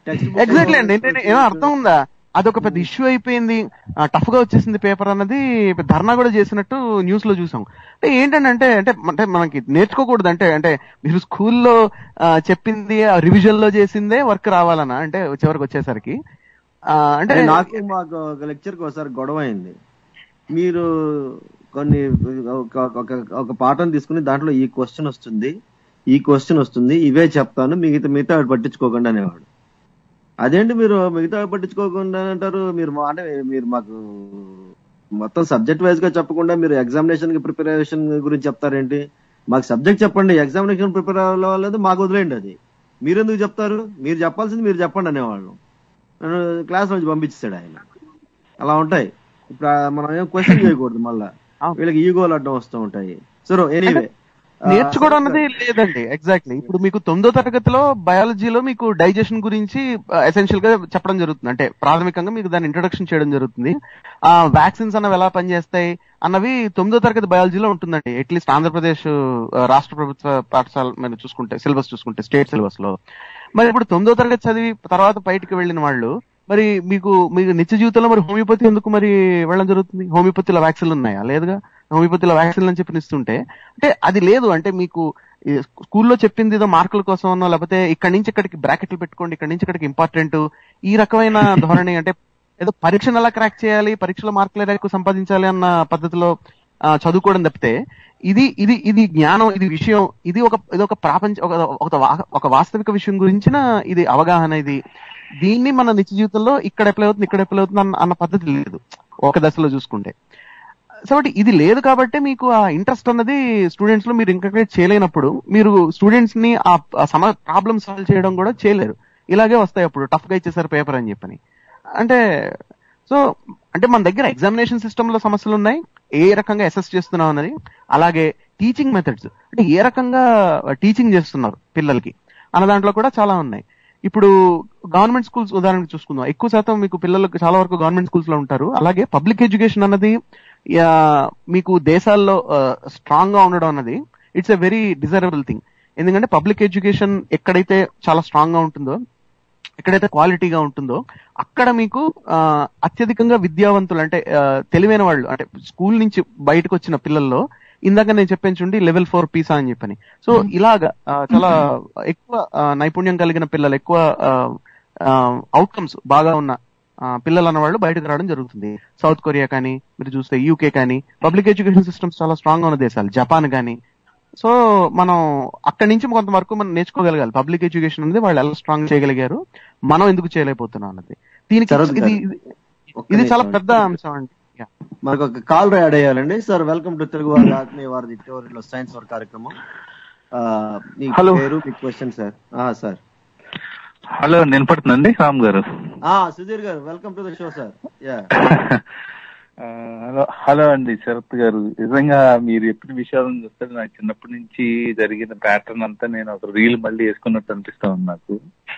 టెక్స్ట్ ఎగ్జాక్ట్లీ అండి ఏంటంటే ఏమో అర్థం ఉందా అదొక పెద్ద ఇష్యూ అయిపోయింది టఫ్ గా వచ్చేసింది పేపర్ అన్నది ధర్నా కూడా చేసినట్టు న్యూస్ లో చూసాం అంటే ఏంటంటే అంటే అంటే మనకి నేర్చుకోకూడదు అంటే అంటే మీరు స్కూల్లో చెప్పింది రివిజన్ లో చేసిందే వర్క్ రావాలనా అంటే చివరికి వచ్చేసరికి ఆ, అంటే అంటే నాకు మాకు ఒక లెక్చర్ కి ఒకసారి గొడవ అయింది మీరు కొన్ని ఒక- ఒక ఒక పాఠం తీసుకుని దాంట్లో ఈ క్వశ్చన్ వస్తుంది ఈ క్వశ్చన్ వస్తుంది ఇవే చెప్తాను మిగతా మిగతా వాటి పట్టించుకోకుండా అనేవాడు అదేంటి మీరు మిగతా వాటి పట్టించుకోకుండా అంటారు మీరు మా- అంటే మీరు మాకు మొత్తం సబ్జెక్ట్ వైజ్ గా చెప్పకుండా మీరు ఎగ్జామినేషన్ కి ప్రిపరేషన్ గురించి చెప్తారేంటి మాకు సబ్జెక్ట్ చెప్పండి ఎగ్జామినేషన్ ప్రిపేర్ అవ్వలేదు మాకు వదిలేయండి అది మీరెందుకు చెప్తారు మీరు చెప్పాల్సింది మీరు చెప్పండి అనేవాళ్ళు నన్ను క్లాస్ నుంచి పంపించాడు ఆయన అలా ఉంటాయి ఇప్పుడు ఆ మనం ఏం క్వశ్చన్ చేయకూడదు మళ్ళా అవును. వీళ్ళకి ఈగోలు అడ్డం వస్తూ ఉంటాయి సో ఎనీవే నేర్చుకోవడం అన్నది లేదండి ఎగ్జాక్ట్లీ ఇప్పుడు మీకు తొమ్మిదో తరగతిలో బయాలజీలో మీకు డైజెషన్ గురించి ఎసెన్షియల్ గా చెప్పడం జరుగుతుంది అంటే ప్రాథమికంగా మీకు దాని ఇంట్రొడక్షన్ చేయడం జరుగుతుంది ఆ వ్యాక్సిన్స్ అన్నవి ఎలా పనిచేస్తాయి అన్నవి తొమ్మిదో తరగతి బయాలజీలో ఉంటుందండి అట్లీస్ట్ ఆంధ్రప్రదేశ్ ఆ, రాష్ట్ర ప్రభుత్వ పాఠశాల మీరు చూసుకుంటే సిలబస్ చూసుకుంటే స్టేట్ సిలబస్ లో మరి ఇప్పుడు తొమ్మిదో తరగతి చదివి తర్వాత బయటికి వెళ్ళిన వాళ్ళు మరి మీకు మీకు నిత్య జీవితంలో మరి హోమియోపతి ఎందుకు మరి వెళ్ళడం జరుగుతుంది హోమియోపతిలో వ్యాక్సిన్లు ఉన్నాయా లేదుగా హోమియోపతిలో వ్యాక్సిన్లు అని చెప్పి ఇస్తుంటే అంటే అది లేదు అంటే మీకు ఈ స్కూల్లో చెప్పింది ఏదో మార్కుల కోసం లేకపోతే ఇక్కడి నుంచి ఇక్కడికి బ్రాకెట్లు పెట్టుకోండి ఇక్కడి నుంచి ఇక్కడికి ఇంపార్టెంట్ ఈ రకమైన ధోరణి అంటే ఏదో పరీక్షను ఎలా క్రాక్ చేయాలి పరీక్షలో మార్కులు ఎలా ఎక్కువ సంపాదించాలి అన్న పద్ధతిలో ఆ, చదువుకోవడం తప్పితే ఇది ఇది ఇది జ్ఞానం ఇది విషయం ఇది ఒక ఇది ఒక ప్రాపంచ ఒక ఒక వా- ఒక వాస్తవిక విషయం గురించిన ఇది అవగాహన ఇది దీన్ని మన నిత్య జీవితంలో ఇక్కడ అప్లై అవుతుంది ఇక్కడ అప్లై అవుతుంది అన్న అన్న పద్ధతి లేదు ఒక దశలో చూసుకుంటే సో బట్ ఇది లేదు కాబట్టి మీకు ఆ ఇంట్రెస్ట్ అన్నది స్టూడెంట్స్ లో మీరు ఇంటర్గ్రేట్ చేయలేనప్పుడు మీరు స్టూడెంట్స్ ని ఆ ఆ సమ ప్రాబ్లమ్ సాల్వ్ చేయడం కూడా చేయలేరు ఇలాగే వస్తాయి అప్పుడు టఫ్ గా ఇచ్చేసారు పేపర్ అని చెప్పని అంటే సో అంటే మన దగ్గర ఎగ్జామినేషన్ సిస్టమ్ లో సమస్యలు ఉన్నాయి ఏ రకంగా అసెస్ చేస్తున్నాం అన్నది అలాగే టీచింగ్ మెథడ్స్ అంటే ఏ రకంగా టీచింగ్ చేస్తున్నారు పిల్లలకి అన్న దాంట్లో కూడా చాలా ఉన్నాయి ఇప్పుడు గవర్నమెంట్ స్కూల్స్ ఉదాహరణకు చూసుకుందాం ఎక్కువ శాతం మీకు పిల్లలకు చాలా వరకు గవర్నమెంట్ స్కూల్స్ లో ఉంటారు అలాగే పబ్లిక్ ఎడ్యుకేషన్ అన్నది యా, మీకు దేశాల్లో స్ట్రాంగ్ గా ఉండడం అన్నది it's a very desirable thing ఎందుకంటే పబ్లిక్ ఎడ్యుకేషన్ ఎక్కడైతే చాలా స్ట్రాంగ్ గా ఉంటుందో ఎక్కడైతే క్వాలిటీగా ఉంటుందో అక్కడ మీకు ఆ, అత్యధికంగా విద్యావంతులు అంటే ఆ, తెలివైన వాళ్ళు అంటే స్కూల్ నుంచి బయటకు వచ్చిన పిల్లల్లో ఇందాక నేను చెప్పాను చూడండి లెవెల్ ఫోర్ పీసా అని చెప్పని సో ఇలాగా ఆ, చాలా ఎక్కువ ఆ, నైపుణ్యం కలిగిన పిల్లలు ఎక్కువ అవుట్కమ్స్ బాగా ఉన్న ఆ, పిల్లలు అన్నవాళ్ళు బయటకు రావడం జరుగుతుంది సౌత్ కొరియా కానీ మీరు చూస్తే యూకే కానీ పబ్లిక్ ఎడ్యుకేషన్ సిస్టమ్స్ చాలా స్ట్రాంగ్ గా ఉన్న దేశాలు జపాన్ కానీ సో మనం అక్కడి నుంచి కొంతవరకు మనం నేర్చుకోగలగాలి పబ్లిక్ ఎడ్యుకేషన్ అనేది వాళ్ళు ఎలా స్ట్రాంగ్ చేయగలిగారు మనం ఎందుకు చేయలేకపోతున్నాం అన్నది దీనికి సరోజ్ ఇది గారు, ఒక్క ఇది చాలా నిమిషం. పెద్ద అంశం అండి Yeah. మనకు ఒక కాల్ యాడ్ అయ్యాలండి సార్ వెల్కమ్ టు తెలుగు వారి ఆత్మీయ వారి టోరీలో సైన్స్ వర్ కార్యక్రమం ఆ, మీ Hello. పేరు మీ క్వశ్చన్ సార్ సార్ హలో వినపడుతుందండి రామ్ గారు ఆ Sudheer garu welcome to the show sir yeah ఆ, హలో హలో అండి శరత్ గారు నిజంగా మీరు ఎప్పుడు విషయాలను చూస్తే నాకు చిన్నప్పటి నుంచి జరిగిన ప్యాటర్న్ అంతా నేను ఒక రీల్ మళ్ళీ వేసుకున్నట్టు అనిపిస్తా ఉంది నాకు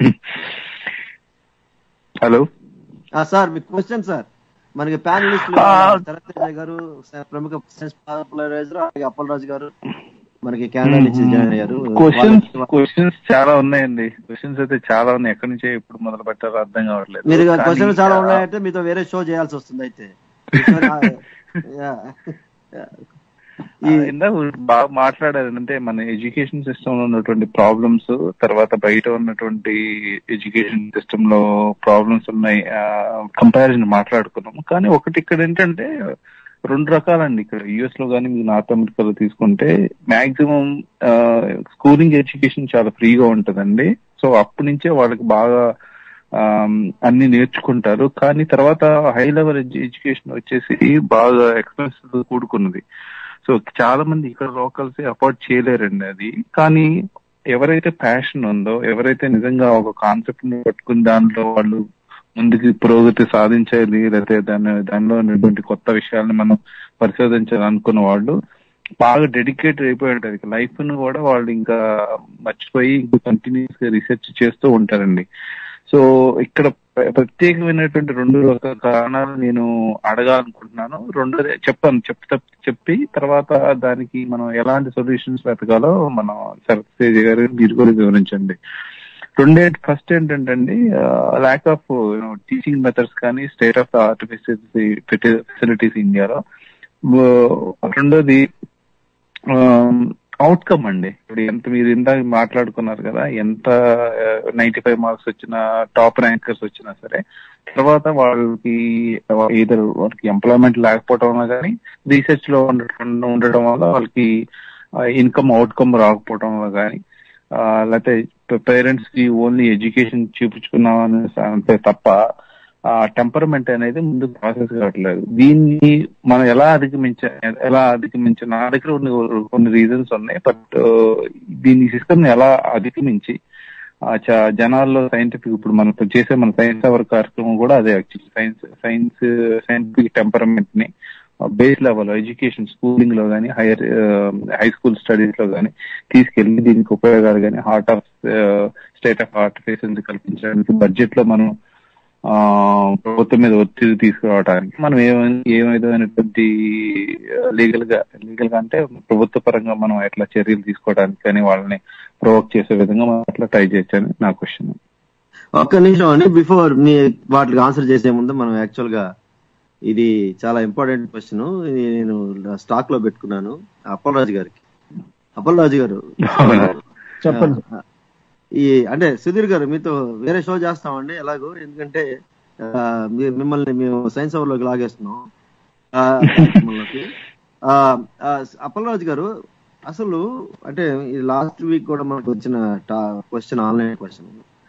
హలో సార్ మీ క్వశ్చన్ సార్ మనకి ప్యానలిస్ట్ ఆ. శరత్ తేజ గారు స- ప్రముఖ సైన్స్ పాపులరైజర్ అలాగే అప్పలరాజు గారు మనకి కెనడా నుంచి జాయిన్ అయ్యారు క్వశ్చన్స్ వాళ్ళ- క్వశ్చన్స్ చాలా ఉన్నాయండి క్వశ్చన్స్ అయితే చాలా ఉన్నాయి ఎక్కడి నుంచి ఎప్పుడు మొదలు పెట్టారో అర్థం కావట్లేదు మీరు కానీ, క్వశ్చన్ చాలా ఆ, ఉన్నాయంటే మీతో వేరే షో చేయాల్సి వస్తుంది అయితే యా. యా. ఆ, ఇందాక బాగా మాట్లాడారు అంటే మన ఎడ్యుకేషన్ సిస్టమ్ లో ఉన్నటువంటి ప్రాబ్లమ్స్ తర్వాత బయట ఉన్నటువంటి ఎడ్యుకేషన్ సిస్టమ్ లో ప్రాబ్లమ్స్ ఉన్నాయి కంపారిజన్ మాట్లాడుకున్నాము కానీ ఒకటి ఇక్కడ ఏంటంటే రెండు రకాలండి ఇక్కడ యుఎస్ లో కానీ మీకు నార్త్ అమెరికాలో తీసుకుంటే మాక్సిమం స్కూలింగ్ ఎడ్యుకేషన్ చాలా ఫ్రీగా ఉంటదండి సో అప్పటి నుంచే వాళ్ళకి బాగా ఆమ్, అన్ని నేర్చుకుంటారు కానీ తర్వాత హై లెవెల్ ఎడ్యుకేషన్ వచ్చేసి బాగా ఎక్స్పెన్సివ్ కూడుకున్నది సో చాలా మంది ఇక్కడ లోకల్స్ అఫోర్డ్ చేయలేరండి అది కానీ ఎవరైతే ప్యాషన్ ఉందో ఎవరైతే నిజంగా ఒక కాన్సెప్ట్ ని పట్టుకుని దాంట్లో వాళ్ళు ముందుకి పురోగతి సాధించాలి లేకపోతే దాని దానిలో ఉన్నటువంటి కొత్త విషయాల్ని మనం పరిశోధించాలి అనుకున్న వాళ్ళు బాగా డెడికేట్ అయిపోయి ఉంటారు లైఫ్ ను కూడా వాళ్ళు ఇంకా మర్చిపోయి ఇంకా కంటిన్యూస్ గా రీసెర్చ్ చేస్తూ ఉంటారండి సో ఇక్కడ ప్ర- ప్రత్యేకమైనటువంటి రెండు రకాల కారణాలు నేను అడగాలనుకుంటున్నాను రెండోది చెప్పాను చెప్తా చెప్పి తర్వాత దానికి మనం ఎలాంటి సొల్యూషన్స్ వెతకాలో మనం శరత్ తేజ గారు మీరు కూడా వివరించండి రెండే ఫస్ట్ ఏంటంటే ల్యాక్ ఆఫ్ టీచింగ్ మెథడ్స్ కానీ state of the art facilities ఇండియాలో రెండోది అవుట్కమ్ అండి ఇప్పుడు ఎంత మీరు ఇందాక మాట్లాడుకున్నారు కదా ఎంత నైన్టీ ఫైవ్ మార్క్స్ వచ్చిన టాప్ ర్యాంకర్స్ వచ్చినా సరే తర్వాత వాళ్ళకి ఇద్దరు వాళ్ళకి ఎంప్లాయ్మెంట్ లేకపోవడం వల్ల కానీ రీసెర్చ్ లో ఉండటం ఉండడం వల్ల వాళ్ళకి ఇన్కమ్ అవుట్కమ్ రాకపోవడం వల్ల కానీ లేకపోతే పేరెంట్స్ కి ఓన్లీ ఎడ్యుకేషన్ చూపించుకున్నాం అంతే తప్ప ఆ టెంపర్మెంట్ అనేది ముందు ప్రాసెస్ కావట్లేదు దీన్ని మనం ఎలా అధిగమించ ఎలా అధిగమించ నా దగ్గర ఉన్న కొన్ని రీజన్స్ ఉన్నాయి బట్ దీని సిస్టమ్ ని ఎలా అధిగమించి జనాల్లో సైంటిఫిక్ ఇప్పుడు మనం చేసే మన సైన్స్ అవర్ కార్యక్రమం కూడా అదే actually science science scientific temperament ని బేస్ లెవెల్ ఎడ్యుకేషన్ స్కూలింగ్ లో కానీ హైయర్ హై స్కూల్ స్టడీస్ లో కానీ తీసుకెళ్లి దీనికి ఉపయోగాలు కానీ heart of state of heart facility కల్పించడానికి బడ్జెట్ లో మనం ప్రభుత్వం మీద ఒత్తిడి తీసుకురావడానికి మనం ఏ విధమైనటువంటి లీగల్ గా లీగల్ గా అంటే ప్రభుత్వ పరంగా మనం ఎట్లా చర్యలు తీసుకోవడానికి కానీ వాళ్ళని ప్రొవోక్ చేసే విధంగా మనం అట్లా ట్రై చేయొచ్చని నా క్వశ్చన్ ఒక్క నిమిషం అండి బిఫోర్ మీ వాటికి ఆన్సర్ చేసే ముందు మనం యాక్చువల్ గా ఇది చాలా ఇంపార్టెంట్ క్వశ్చన్ ఇది నేను స్టాక్ లో పెట్టుకున్నాను అప్పలరాజు గారికి అప్పలరాజు గారు చెప్పండి ఈ అంటే సుధీర్ గారు మీతో వేరే షో చేస్తామండి ఎలాగో ఎందుకంటే మిమ్మల్ని మేము సైన్స్ అవర్ లోకి లాగేస్తున్నాం అప్పలరాజు గారు అసలు అంటే లాస్ట్ వీక్ కూడా మనకు వచ్చిన క్వశ్చన్ ఆన్లైన్ క్వశ్చన్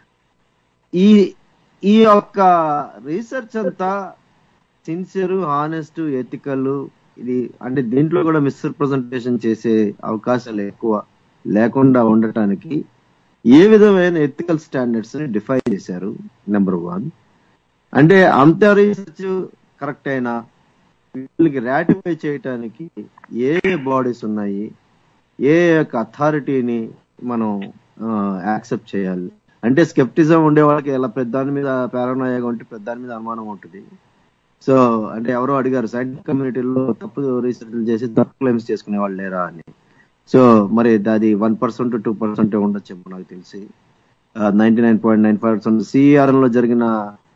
ఈ ఈ యొక్క రీసెర్చ్ అంతా సిన్సియర్ హానెస్ట్ ఎథికల్ ఇది అంటే దీంట్లో కూడా మిస్రిప్రజెంటేషన్ చేసే అవకాశాలు ఎక్కువ లేకుండా ఉండటానికి ఏ విధమైన ఎథికల్ స్టాండర్డ్స్ ని డిఫైన్ చేశారు నెంబర్ వన్ అంటే అంత రీసెర్చ్ కరెక్ట్ అయినా వీళ్ళకి రాటిఫై చేయటానికి ఏ బాడీస్ ఉన్నాయి ఏ యొక్క అథారిటీని మనం యాక్సెప్ట్ చేయాలి అంటే స్కెప్టిజం ఉండే వాళ్ళకి ఎలా పెద్దాని మీద పారానాయగా ఉంటే పెద్దాని మీద అనుమానం ఉంటుంది సో అంటే ఎవరో అడిగారు సైంటిఫిక్ కమ్యూనిటీలో తప్పు రీసెర్చ్ చేసి తప్పు క్లెయిమ్స్ చేసుకునే వాళ్ళు లేరా అని సో మరి అది వన్ పర్సెంట్ టూ పర్సెంట్ ఉండొచ్చు నాకు తెలిసి ninety nine point nine percent CERN లో జరిగిన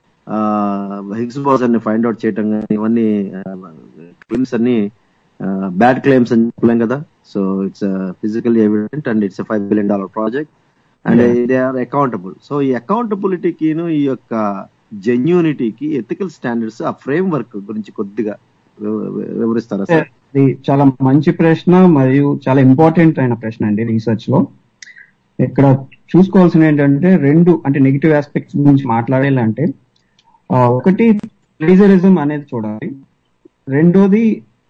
హిగ్స్ బోసన్ ని ఫైండ్ అవుట్ చేయటం కానీ ఇవన్నీ క్లెయిమ్స్ అన్ని బ్యాడ్ క్లెయిమ్స్ అని చెప్పలేం కదా so it's physical evident and it's five billion dollar project and they are accountable so ఈ అకౌంటబిలిటీకిను ఈ యొక్క జెన్యూనిటీకి ఎథికల్ స్టాండర్డ్స్ ఆ ఫ్రేమ్ వర్క్ గురించి కొద్దిగా వివరిస్తారా సార్ ఇది చాలా మంచి ప్రశ్న మరియు చాలా ఇంపార్టెంట్ అయిన ప్రశ్న అండి రీసెర్చ్ లో ఇక్కడ చూసుకోవాల్సిన ఏంటంటే రెండు అంటే నెగిటివ్ ఆస్పెక్ట్స్ గురించి మాట్లాడాలంటే ఒకటి ప్లేజరిజం అనేది చూడాలి రెండోది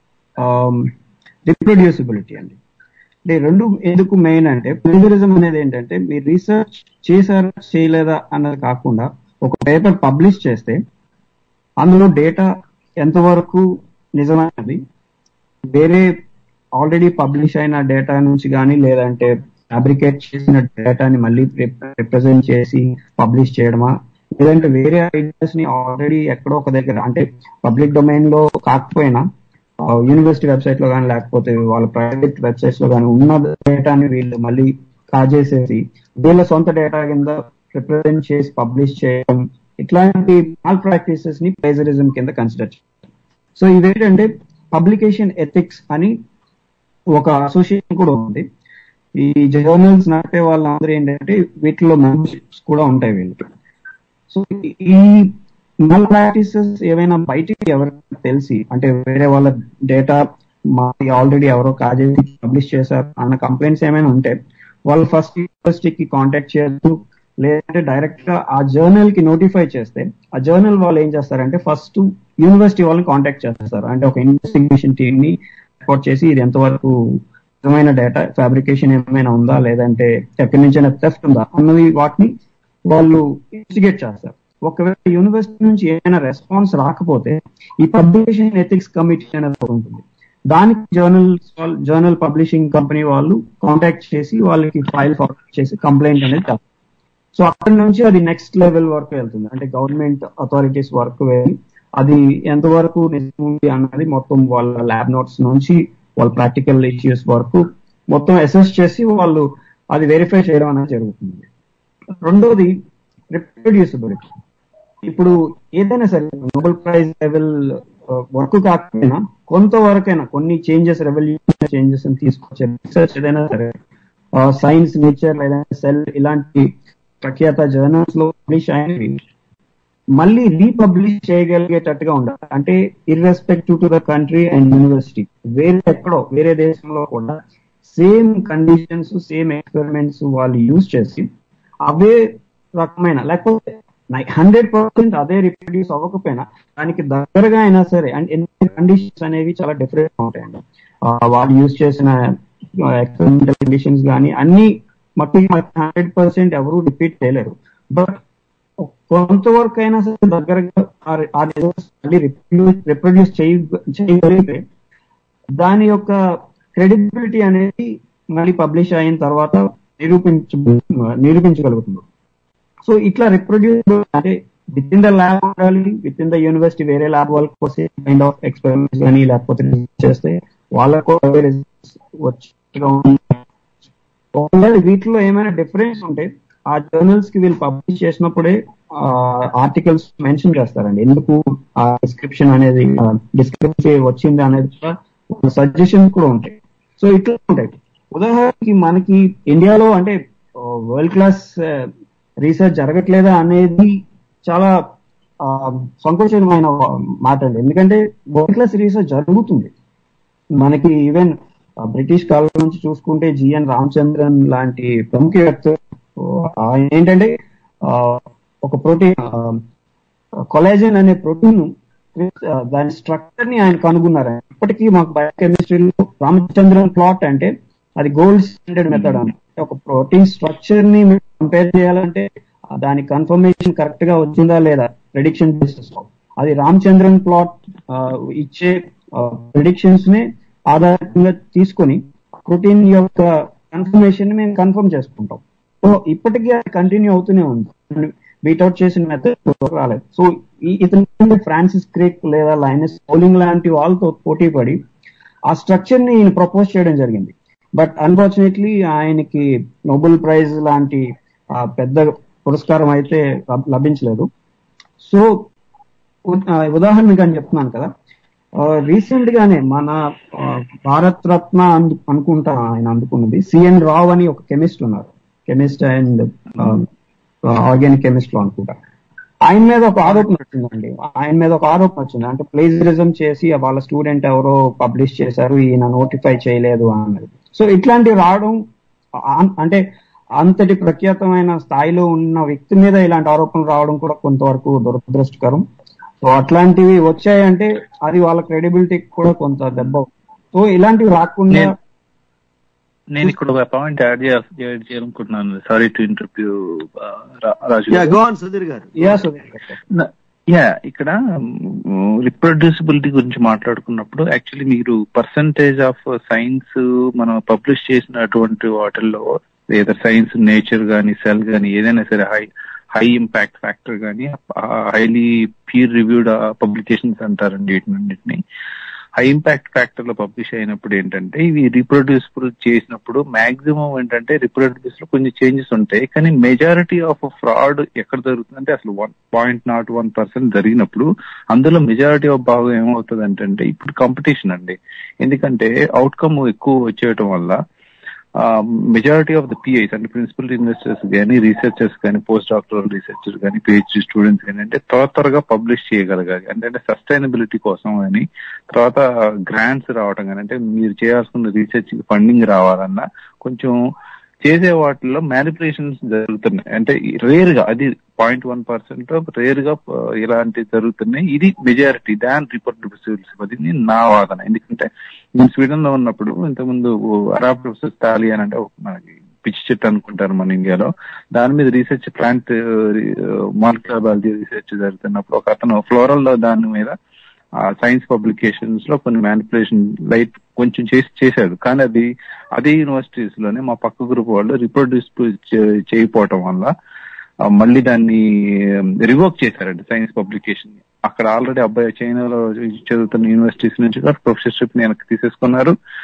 రిప్రొడ్యూసిబిలిటీ అండి అంటే రెండు ఎందుకు మెయిన్ అంటే ప్లేజరిజం అనేది ఏంటంటే మీరు రీసెర్చ్ చేశారా చేయలేదా అన్నది కాకుండా ఒక పేపర్ పబ్లిష్ చేస్తే అందులో డేటా ఎంతవరకు నిజమైనది వేరే ఆల్రెడీ పబ్లిష్ అయిన డేటా నుంచి కానీ లేదంటే ఫ్యాబ్రికేట్ చేసిన డేటాని మళ్ళీ రిప్రజెంట్ చేసి పబ్లిష్ చేయడమా లేదంటే వేరే ఐడియాస్ ని ఆల్రెడీ ఎక్కడో ఒక దగ్గర అంటే పబ్లిక్ డొమైన్ లో కాకపోయినా యూనివర్సిటీ వెబ్సైట్ లో కానీ లేకపోతే వాళ్ళ ప్రైవేట్ వెబ్సైట్స్ లో కానీ ఉన్న డేటాని వీళ్ళు మళ్ళీ కాజేసేసి వీళ్ళ సొంత డేటా కింద రిప్రజెంట్ చేసి పబ్లిష్ చేయడం ఇట్లాంటి మాల్ ప్రాక్టీసెస్ ని ప్లేజరిజం కింద కన్సిడర్ చేస్తారు సో ఇవేంటంటే పబ్లికేషన్ ఎథిక్స్ అని ఒక అసోసియేషన్ కూడా ఉంది ఈ జర్నల్స్ నడిపే వాళ్ళందరూ ఏంటంటే వీటిలో మెంబర్షిప్స్ కూడా ఉంటాయి వీళ్ళకి సో ఈ మల్ ప్రాక్టీసెస్ ఏవైనా బయటికి ఎవరైనా తెలిసి అంటే వేరే వాళ్ళ డేటా మా ఆల్రెడీ ఎవరో కాజేసి పబ్లిష్ చేశారు అన్న కంప్లైంట్స్ ఏమైనా ఉంటే వాళ్ళు ఫస్ట్ యూనివర్సిటీకి కాంటాక్ట్ చేయొచ్చు లేదంటే డైరెక్ట్ గా ఆ జర్నల్ కి నోటిఫై చేస్తే ఆ జర్నల్ వాళ్ళు ఏం చేస్తారంటే ఫస్ట్ యూనివర్సిటీ వాళ్ళని కాంటాక్ట్ చేస్తారు అంటే ఒక ఇన్వెస్టిగేషన్ టీమ్ ని రిపోర్ట్ చేసి ఇది ఎంతవరకు నిజమైన డేటా ఫ్యాబ్రికేషన్ ఏమైనా ఉందా లేదంటే ఎక్కడి నుంచైనా థెఫ్ట్ ఉందా అన్నది వాటిని వాళ్ళు ఇన్వెస్టిగేట్ చేస్తారు ఒకవేళ యూనివర్సిటీ నుంచి ఏమైనా రెస్పాన్స్ రాకపోతే ఈ పబ్లికేషన్ ఎథిక్స్ కమిటీ అనేది ఉంటుంది దానికి జర్నల్స్ జర్నల్ పబ్లిషింగ్ కంపెనీ వాళ్ళు కాంటాక్ట్ చేసి వాళ్ళకి ఫైల్ ఫార్వర్డ్ చేసి కంప్లైంట్ అనేది చేస్తారు సో అక్కడి నుంచి అది నెక్స్ట్ లెవెల్ వరకు వెళ్తుంది అంటే గవర్నమెంట్ అథారిటీస్ వరకు వెళ్ళి అది ఎంతవరకు నిజం ఉంది అన్నది మొత్తం వాళ్ళ ల్యాబ్ నోట్స్ నుంచి వాళ్ళ ప్రాక్టికల్ ఇష్యూస్ వరకు మొత్తం అసెస్ చేసి వాళ్ళు అది వెరిఫై చేయడం అనేది జరుగుతుంది రెండోది రిప్రొడ్యూసిబిలిటీ ఇప్పుడు ఏదైనా సరే నోబెల్ ప్రైజ్ లెవెల్ వర్క్ కాకపోయినా కొంతవరకైనా కొన్ని చేంజెస్ రెవల్యూషన్ చేంజెస్ తీసుకొచ్చే రీసెర్చ్ ఏదైనా సరే సైన్స్ నేచర్ లేదా సెల్ ఇలాంటి ప్రఖ్యాత జర్నల్స్ లో పబ్లిష్ అయినవి మళ్ళీ రీపబ్లిష్ చేయగలిగేటట్టుగా ఉండాలి అంటే irrespective to the country and university వేరే ఎక్కడో వేరే దేశంలో కూడా సేమ్ కండిషన్స్ సేమ్ ఎక్స్పెరిమెంట్స్ వాళ్ళు యూజ్ చేసి అవే రకమైన లేకపోతే హండ్రెడ్ పర్సెంట్ అదే రిప్రొడ్యూస్ అవ్వకపోయినా దానికి దగ్గరగా అయినా సరే అండ్ కండిషన్స్ అనేవి చాలా డిఫరెంట్ గా ఉంటాయండి ఆ, వాళ్ళు యూజ్ చేసిన ఎక్స్పెరిమెంటల్ కండిషన్స్ కానీ అన్ని మట్టి హండ్రెడ్ పర్సెంట్ ఎవరు రిపీట్ చేయలేరు బట్ కొంతవరకు అయినా సరే దగ్గరగా ఆ- ఆ రిజల్ట్స్ మళ్ళీ రిప్రొడ్యూస్ చేయగలిగితే దాని యొక్క క్రెడిబిలిటీ అనేది మళ్ళీ పబ్లిష్ అయిన తర్వాత నిరూపించ నిరూపించగలుగుతుంది సో ఇట్లా రిప్రొడ్యూస్ అంటే విత్ ఇన్ ద ల్యాబ్ ఉండాలి విత్ ఇన్ ద యూనివర్సిటీ వేరే ల్యాబ్ వాళ్ళకి వస్తే కైండ్ ఆఫ్ ఎక్స్పెరిమెంట్స్ కానీ లేకపోతే research చేస్తే వాళ్ళకు అవే results వచ్చేట్టుగా ఉంటుంది. ఒకవేళ వీటిలో ఏమైనా డిఫరెన్స్ ఉంటే ఆ జర్నల్స్ కి వీళ్ళు పబ్లిష్ చేసినప్పుడే ఆర్టికల్స్ మెన్షన్ చేస్తారండి ఎందుకు ఆ డిస్క్రిప్షన్ అనేది డిస్క్రిప్షన్ వచ్చింది అనేది కూడా సజెషన్స్ కూడా ఉంటాయి సో ఇట్లా ఉంటాయి ఉదాహరణకి మనకి ఇండియాలో అంటే వరల్డ్ క్లాస్ రీసెర్చ్ జరగట్లేదా అనేది చాలా ఆ, సంకోచమైన మాట అండి ఎందుకంటే వరల్డ్ క్లాస్ రీసెర్చ్ జరుగుతుంది మనకి ఈవెన్ బ్రిటిష్ కాలం నుంచి చూసుకుంటే జిఎన్ రామచంద్రన్ లాంటి ప్రముఖ వ్యక్తులు ఆయన ఏంటంటే ఆ, ఒక ప్రోటీన్ కొలాజన్ అనే ప్రోటీన్ దాని స్ట్రక్చర్ ని ఆయన కనుగొన్నారు ఇప్పటికీ మాకు బయోకెమిస్ట్రీలో రామచంద్రన్ ప్లాట్ అంటే అది గోల్డ్ స్టాండర్డ్ మెథడ్ అంటే ఒక ప్రోటీన్ స్ట్రక్చర్ ని కంపేర్ చేయాలంటే ఆ దాని కన్ఫర్మేషన్ కరెక్ట్ గా వచ్చిందా లేదా ప్రెడిక్షన్ బేసిస్ లో అది రామచంద్రన్ ప్లాట్ ఇచ్చే ప్రిడిక్షన్స్ ని ఆధారంగా తీసుకొని ప్రోటీన్ యొక్క కన్ఫర్మేషన్ మేము కన్ఫర్మ్ చేసుకుంటాం సో ఇప్పటికీ అది కంటిన్యూ అవుతూనే ఉంది బీట్అవుట్ చేసిన మెథడ్ రాలేదు సో ఈ ఇతను ఫ్రాన్సిస్ క్రేక్ లేదా లైనస్ బౌలింగ్ లాంటి వాళ్ళతో పోటీ పడి ఆ స్ట్రక్చర్ ని ఈయన ప్రపోజ్ చేయడం జరిగింది బట్ అన్ఫార్చునేట్లీ ఆయనకి నోబెల్ ప్రైజ్ లాంటి ఆ, పెద్ద పురస్కారం అయితే లబ్- లభించలేదు సో ఉ- ఆ, ఉదాహరణకి అని చెప్తున్నాను కదా రీసెంట్ గానే మన ఆ, భారత్ రత్న అందు అనుకుంటా ఆయన అందుకున్నది సిఎన్ రావ్ అని ఒక కెమిస్ట్ ఉన్నారు కెమిస్ట్ అండ్ ఆర్గానిక్ కెమిస్ట్ లో అనుకుంటా ఆయన మీద ఒక ఆరోపణ వచ్చిందండి ఆయన మీద ఒక ఆరోపణ వచ్చింది అంటే ప్లేజరిజం చేసి వాళ్ళ స్టూడెంట్ ఎవరో పబ్లిష్ చేశారు ఈయన నోటిఫై చేయలేదు అన్నది సో ఇట్లాంటివి రావడం ఆ- అంటే అంతటి ప్రఖ్యాతమైన స్థాయిలో ఉన్న వ్యక్తి మీద ఇలాంటి ఆరోపణలు రావడం కూడా కొంతవరకు దురదృష్టకరం సో అట్లాంటివి వచ్చాయంటే అది వాళ్ళ క్రెడిబిలిటీకి కూడా కొంత దెబ్బ సో ఇలాంటివి రాకుండా నేను- నేను ఇక్కడ ఒక పాయింట్ యాడ్ యాడ్ చేయాలనుకుంటున్నాను sorry to interview Raju yeah garu. Go on Sudheer garu yeah Sudheer గారు. న- యా ఇక్కడ రిప్రొడ్యూసిబిలిటీ గురించి మాట్లాడుకున్నప్పుడు యాక్చువల్లీ మీరు పర్సంటేజ్ ఆఫ్ సైన్స్ మనం పబ్లిష్ చేసినటువంటి వాటిల్లో లేదా సైన్స్ నేచర్ గానీ సెల్ గానీ ఏదైనా సరే హై హై ఇంపాక్ట్ ఫ్యాక్టర్ గానీ హైలీ పీర్ రివ్యూడ్ పబ్లికేషన్స్ అంటారండి వీటినన్నిటిని హై ఇంపాక్ట్ ఫ్యాక్టర్ లో పబ్లిష్ అయినప్పుడు ఏంటంటే ఇవి రీప్రొడ్యూసిబుల్ చేసినప్పుడు మాక్సిమం ఏంటంటే రీప్రొడ్యూస్ లో కొంచెం చేంజెస్ ఉంటాయి కానీ మెజారిటీ ఆఫ్ ఫ్రాడ్ ఎక్కడ జరుగుతుందంటే అసలు one point not one percent జరిగినప్పుడు అందులో మెజారిటీ ఆఫ్ భాగం ఏమవుతుంది అంటే ఇప్పుడు కాంపిటీషన్ అండి ఎందుకంటే అవుట్కమ్ ఎక్కువ వచ్చేయటం వల్ల మెజారిటీ ఆఫ్ ద పిఐస్ అంటే ప్రిన్సిపల్ ఇన్వెస్టర్స్ కానీ రీసెర్చర్స్ కానీ పోస్ట్ డాక్టరల్ రీసెర్చర్స్ కానీ పిహెచ్డి స్టూడెంట్స్ కానీ అంటే త్వర త్వరగా పబ్లిష్ చేయగలగాలి అంటే సస్టైనబిలిటీ కోసం అని తర్వాత గ్రాంట్స్ రావడం కానీ అంటే మీరు చేయాల్సిన రీసెర్చ్ ఫండింగ్ రావాలన్నా కొంచెం చేసే వాటిల్లో మ్యానిపులేషన్స్ జరుగుతున్నాయి అంటే రేర్ గా అది పాయింట్ వన్ పర్సెంట్ రేర్ గా ఆ, ఇలాంటి జరుగుతున్నాయి ఇది మెజారిటీ దాన్ రిపోర్టబిలిటీ అది నా వాదన ఎందుకంటే నేను స్వీడన్ లో ఉన్నప్పుడు ఇంతకుముందు అరా ప్రొఫెసర్ తాలి అని అంటే ఒక మనకి పిచ్చి చెట్టు అనుకుంటారు మన ఇండియాలో దాని మీద research plant molecular biology research జరుగుతున్నప్పుడు ఒక అతను ఫ్లోరల్ లో దాని మీద సైన్స్ పబ్లికేషన్స్ లో కొన్ని మ్యానిపులేషన్ లైట్ కొంచెం చేసి చేశాడు కానీ అది అదే యూనివర్సిటీస్ లోనే మా పక్క గ్రూప్ వాళ్ళు రిప్రొడ్యూస్ చేయకపోవటం వల్ల ఆ, మళ్ళీ దాన్ని రివోక్ చేశారండి సైన్స్ పబ్లికేషన్ అక్కడ ఆల్రెడీ అబ్బాయి చైనాలో చదువుతున్న యూనివర్సిటీస్ నుంచి కూడా ప్రొఫెసర్షిప్ ని వెనక్కి తీసేసుకున్నారు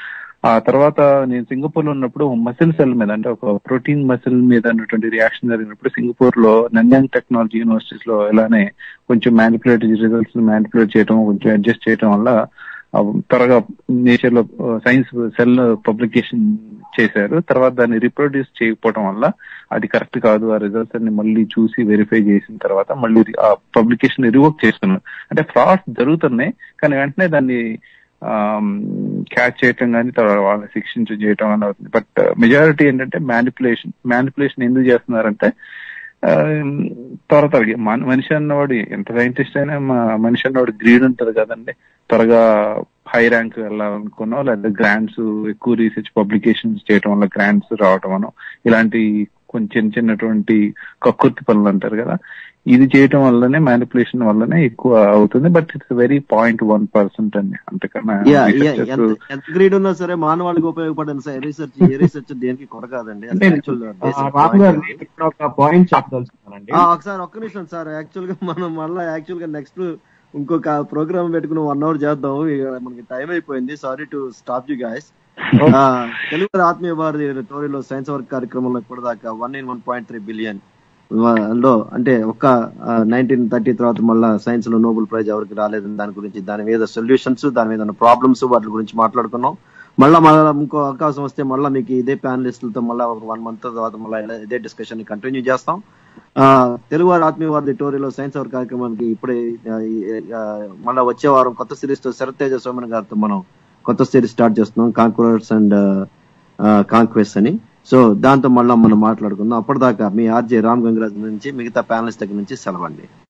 ఆ తర్వాత నేను సింగపూర్ లో ఉన్నప్పుడు మసిల్ సెల్ మీద అంటే ఒక ప్రోటీన్ మసిల్ మీద ఉన్నటువంటి రియాక్షన్ జరిగినప్పుడు సింగపూర్ లో నంజాంగ్ టెక్నాలజీ యూనివర్సిటీస్ లో ఇలానే కొంచెం మ్యానిపులేట్ రిజల్ట్స్ మ్యానిపులేట్ చేయడం కొంచెం అడ్జస్ట్ చేయడం వల్ల ఆ, త్వరగా నేచర్ లో సైన్స్ సెల్ పబ్లికేషన్ చేశారు తర్వాత దాన్ని రిప్రొడ్యూస్ చేయకపోవడం వల్ల అది కరెక్ట్ కాదు ఆ రిజల్ట్స్ అన్ని మళ్ళీ చూసి వెరిఫై చేసిన తర్వాత మళ్ళీ ఆ పబ్లికేషన్ రివోక్ చేస్తున్నారు అంటే ఫ్రాడ్స్ జరుగుతున్నాయి కానీ వెంటనే దాన్ని క్యాచ్ చేయటం కానీ తర్వాత వాళ్ళని శిక్షించ చేయటం అని అవుతుంది బట్ మెజారిటీ ఏంటంటే మ్యానిపులేషన్ మ్యానిపులేషన్ ఎందుకు చేస్తున్నారంటే ఆ, త్వర త్వరగా మన- మనిషి అన్నవాడు ఎంత సైంటిస్ట్ అయినా మా- మనిషి అన్నవాడు గ్రీడ్ ఉంటది కదండి త్వరగా హై ర్యాంక్ వెళ్ళాలనుకున్నాం లేదా గ్రాంట్స్ ఎక్కువ రీసెర్చ్ పబ్లికేషన్స్ చేయటం వల్ల గ్రాంట్స్ రావటం అనో ఇలాంటి కొంచెం చిన్న చిన్నటువంటి కక్కుర్తి పనులు అంటారు కదా ఇది చేయటం వల్లనే మ్యానిపులేషన్ వల్లనే ఎక్కువ అవుతుంది but it's very point one percent అండి అంతకన్నా Yeah, yeah, researchers- ఎంత ఎంత గ్రీడ్ ఉన్నా సరే మానవాళికి ఉపయోగపడిన సార్ రీసెర్చ్ ఏ రీసెర్చ్ దేనికి కొర కాదండి అది అంటే actual ఆ, basic రామ్ point. గారిని ఇక్కడ ఒక పాయింట్ చెప్పదలుచుకున్నానండి ఆ, ఒకసారి ఒక్క నిమిషం సార్ యాక్చువల్ గా మనం మళ్ళీ యాక్చువల్ గా నెక్స్ట్ ఇంకొక ప్రోగ్రామ్ పెట్టుకుని వన్ అవర్ చేద్దాం ఇక మనకి టైం అయిపోయింది sorry to stop you guys Telugu ఆత్మీయ వారి టోరీలో సైన్స్ వర్క్ కార్యక్రమంలో ఇప్పటిదాకా one in one point three billion లో అంటే ఒక్క నైన్టీన్ థర్టీ తర్వాత మళ్ళా సైన్స్ లో నోబెల్ ప్రైజ్ ఎవరికి రాలేదని దాని గురించి దాని మీద సొల్యూషన్స్ దాని మీద ప్రాబ్లమ్స్ వాటి గురించి మాట్లాడుకున్నాం మళ్ళా మళ్ళా ఇంకో అవకాశం వస్తే మళ్ళీ మీకు ఇదే ప్యానలిస్టులతో మళ్ళీ ఒక వన్ మంత్ తర్వాత మళ్ళీ ఇదే డిస్కషన్ కంటిన్యూ చేస్తాం ఆ, తెలుగు వారి ఆత్మీయ వారి టోరీలో సైన్స్ అవర్ కార్యక్రమానికి ఇప్పుడే ఆ, ఈ, ఆ, మళ్ళా వచ్చే వారం కొత్త సిరీస్ తో శరత్ తేజ సోమన్ గారితో మనం కొత్త సిరీస్ స్టార్ట్ చేస్తున్నాం కాంక్రర్స్ అండ్ కాంక్వెస్ట్ అని సో దాంతో మళ్ళా మనం మాట్లాడుకుందాం అప్పటిదాకా మీ ఆర్జే రామ్ గంగరాజ్ నుంచి మిగతా ప్యానలిస్ట్ దగ్గర నుంచి సెలవండి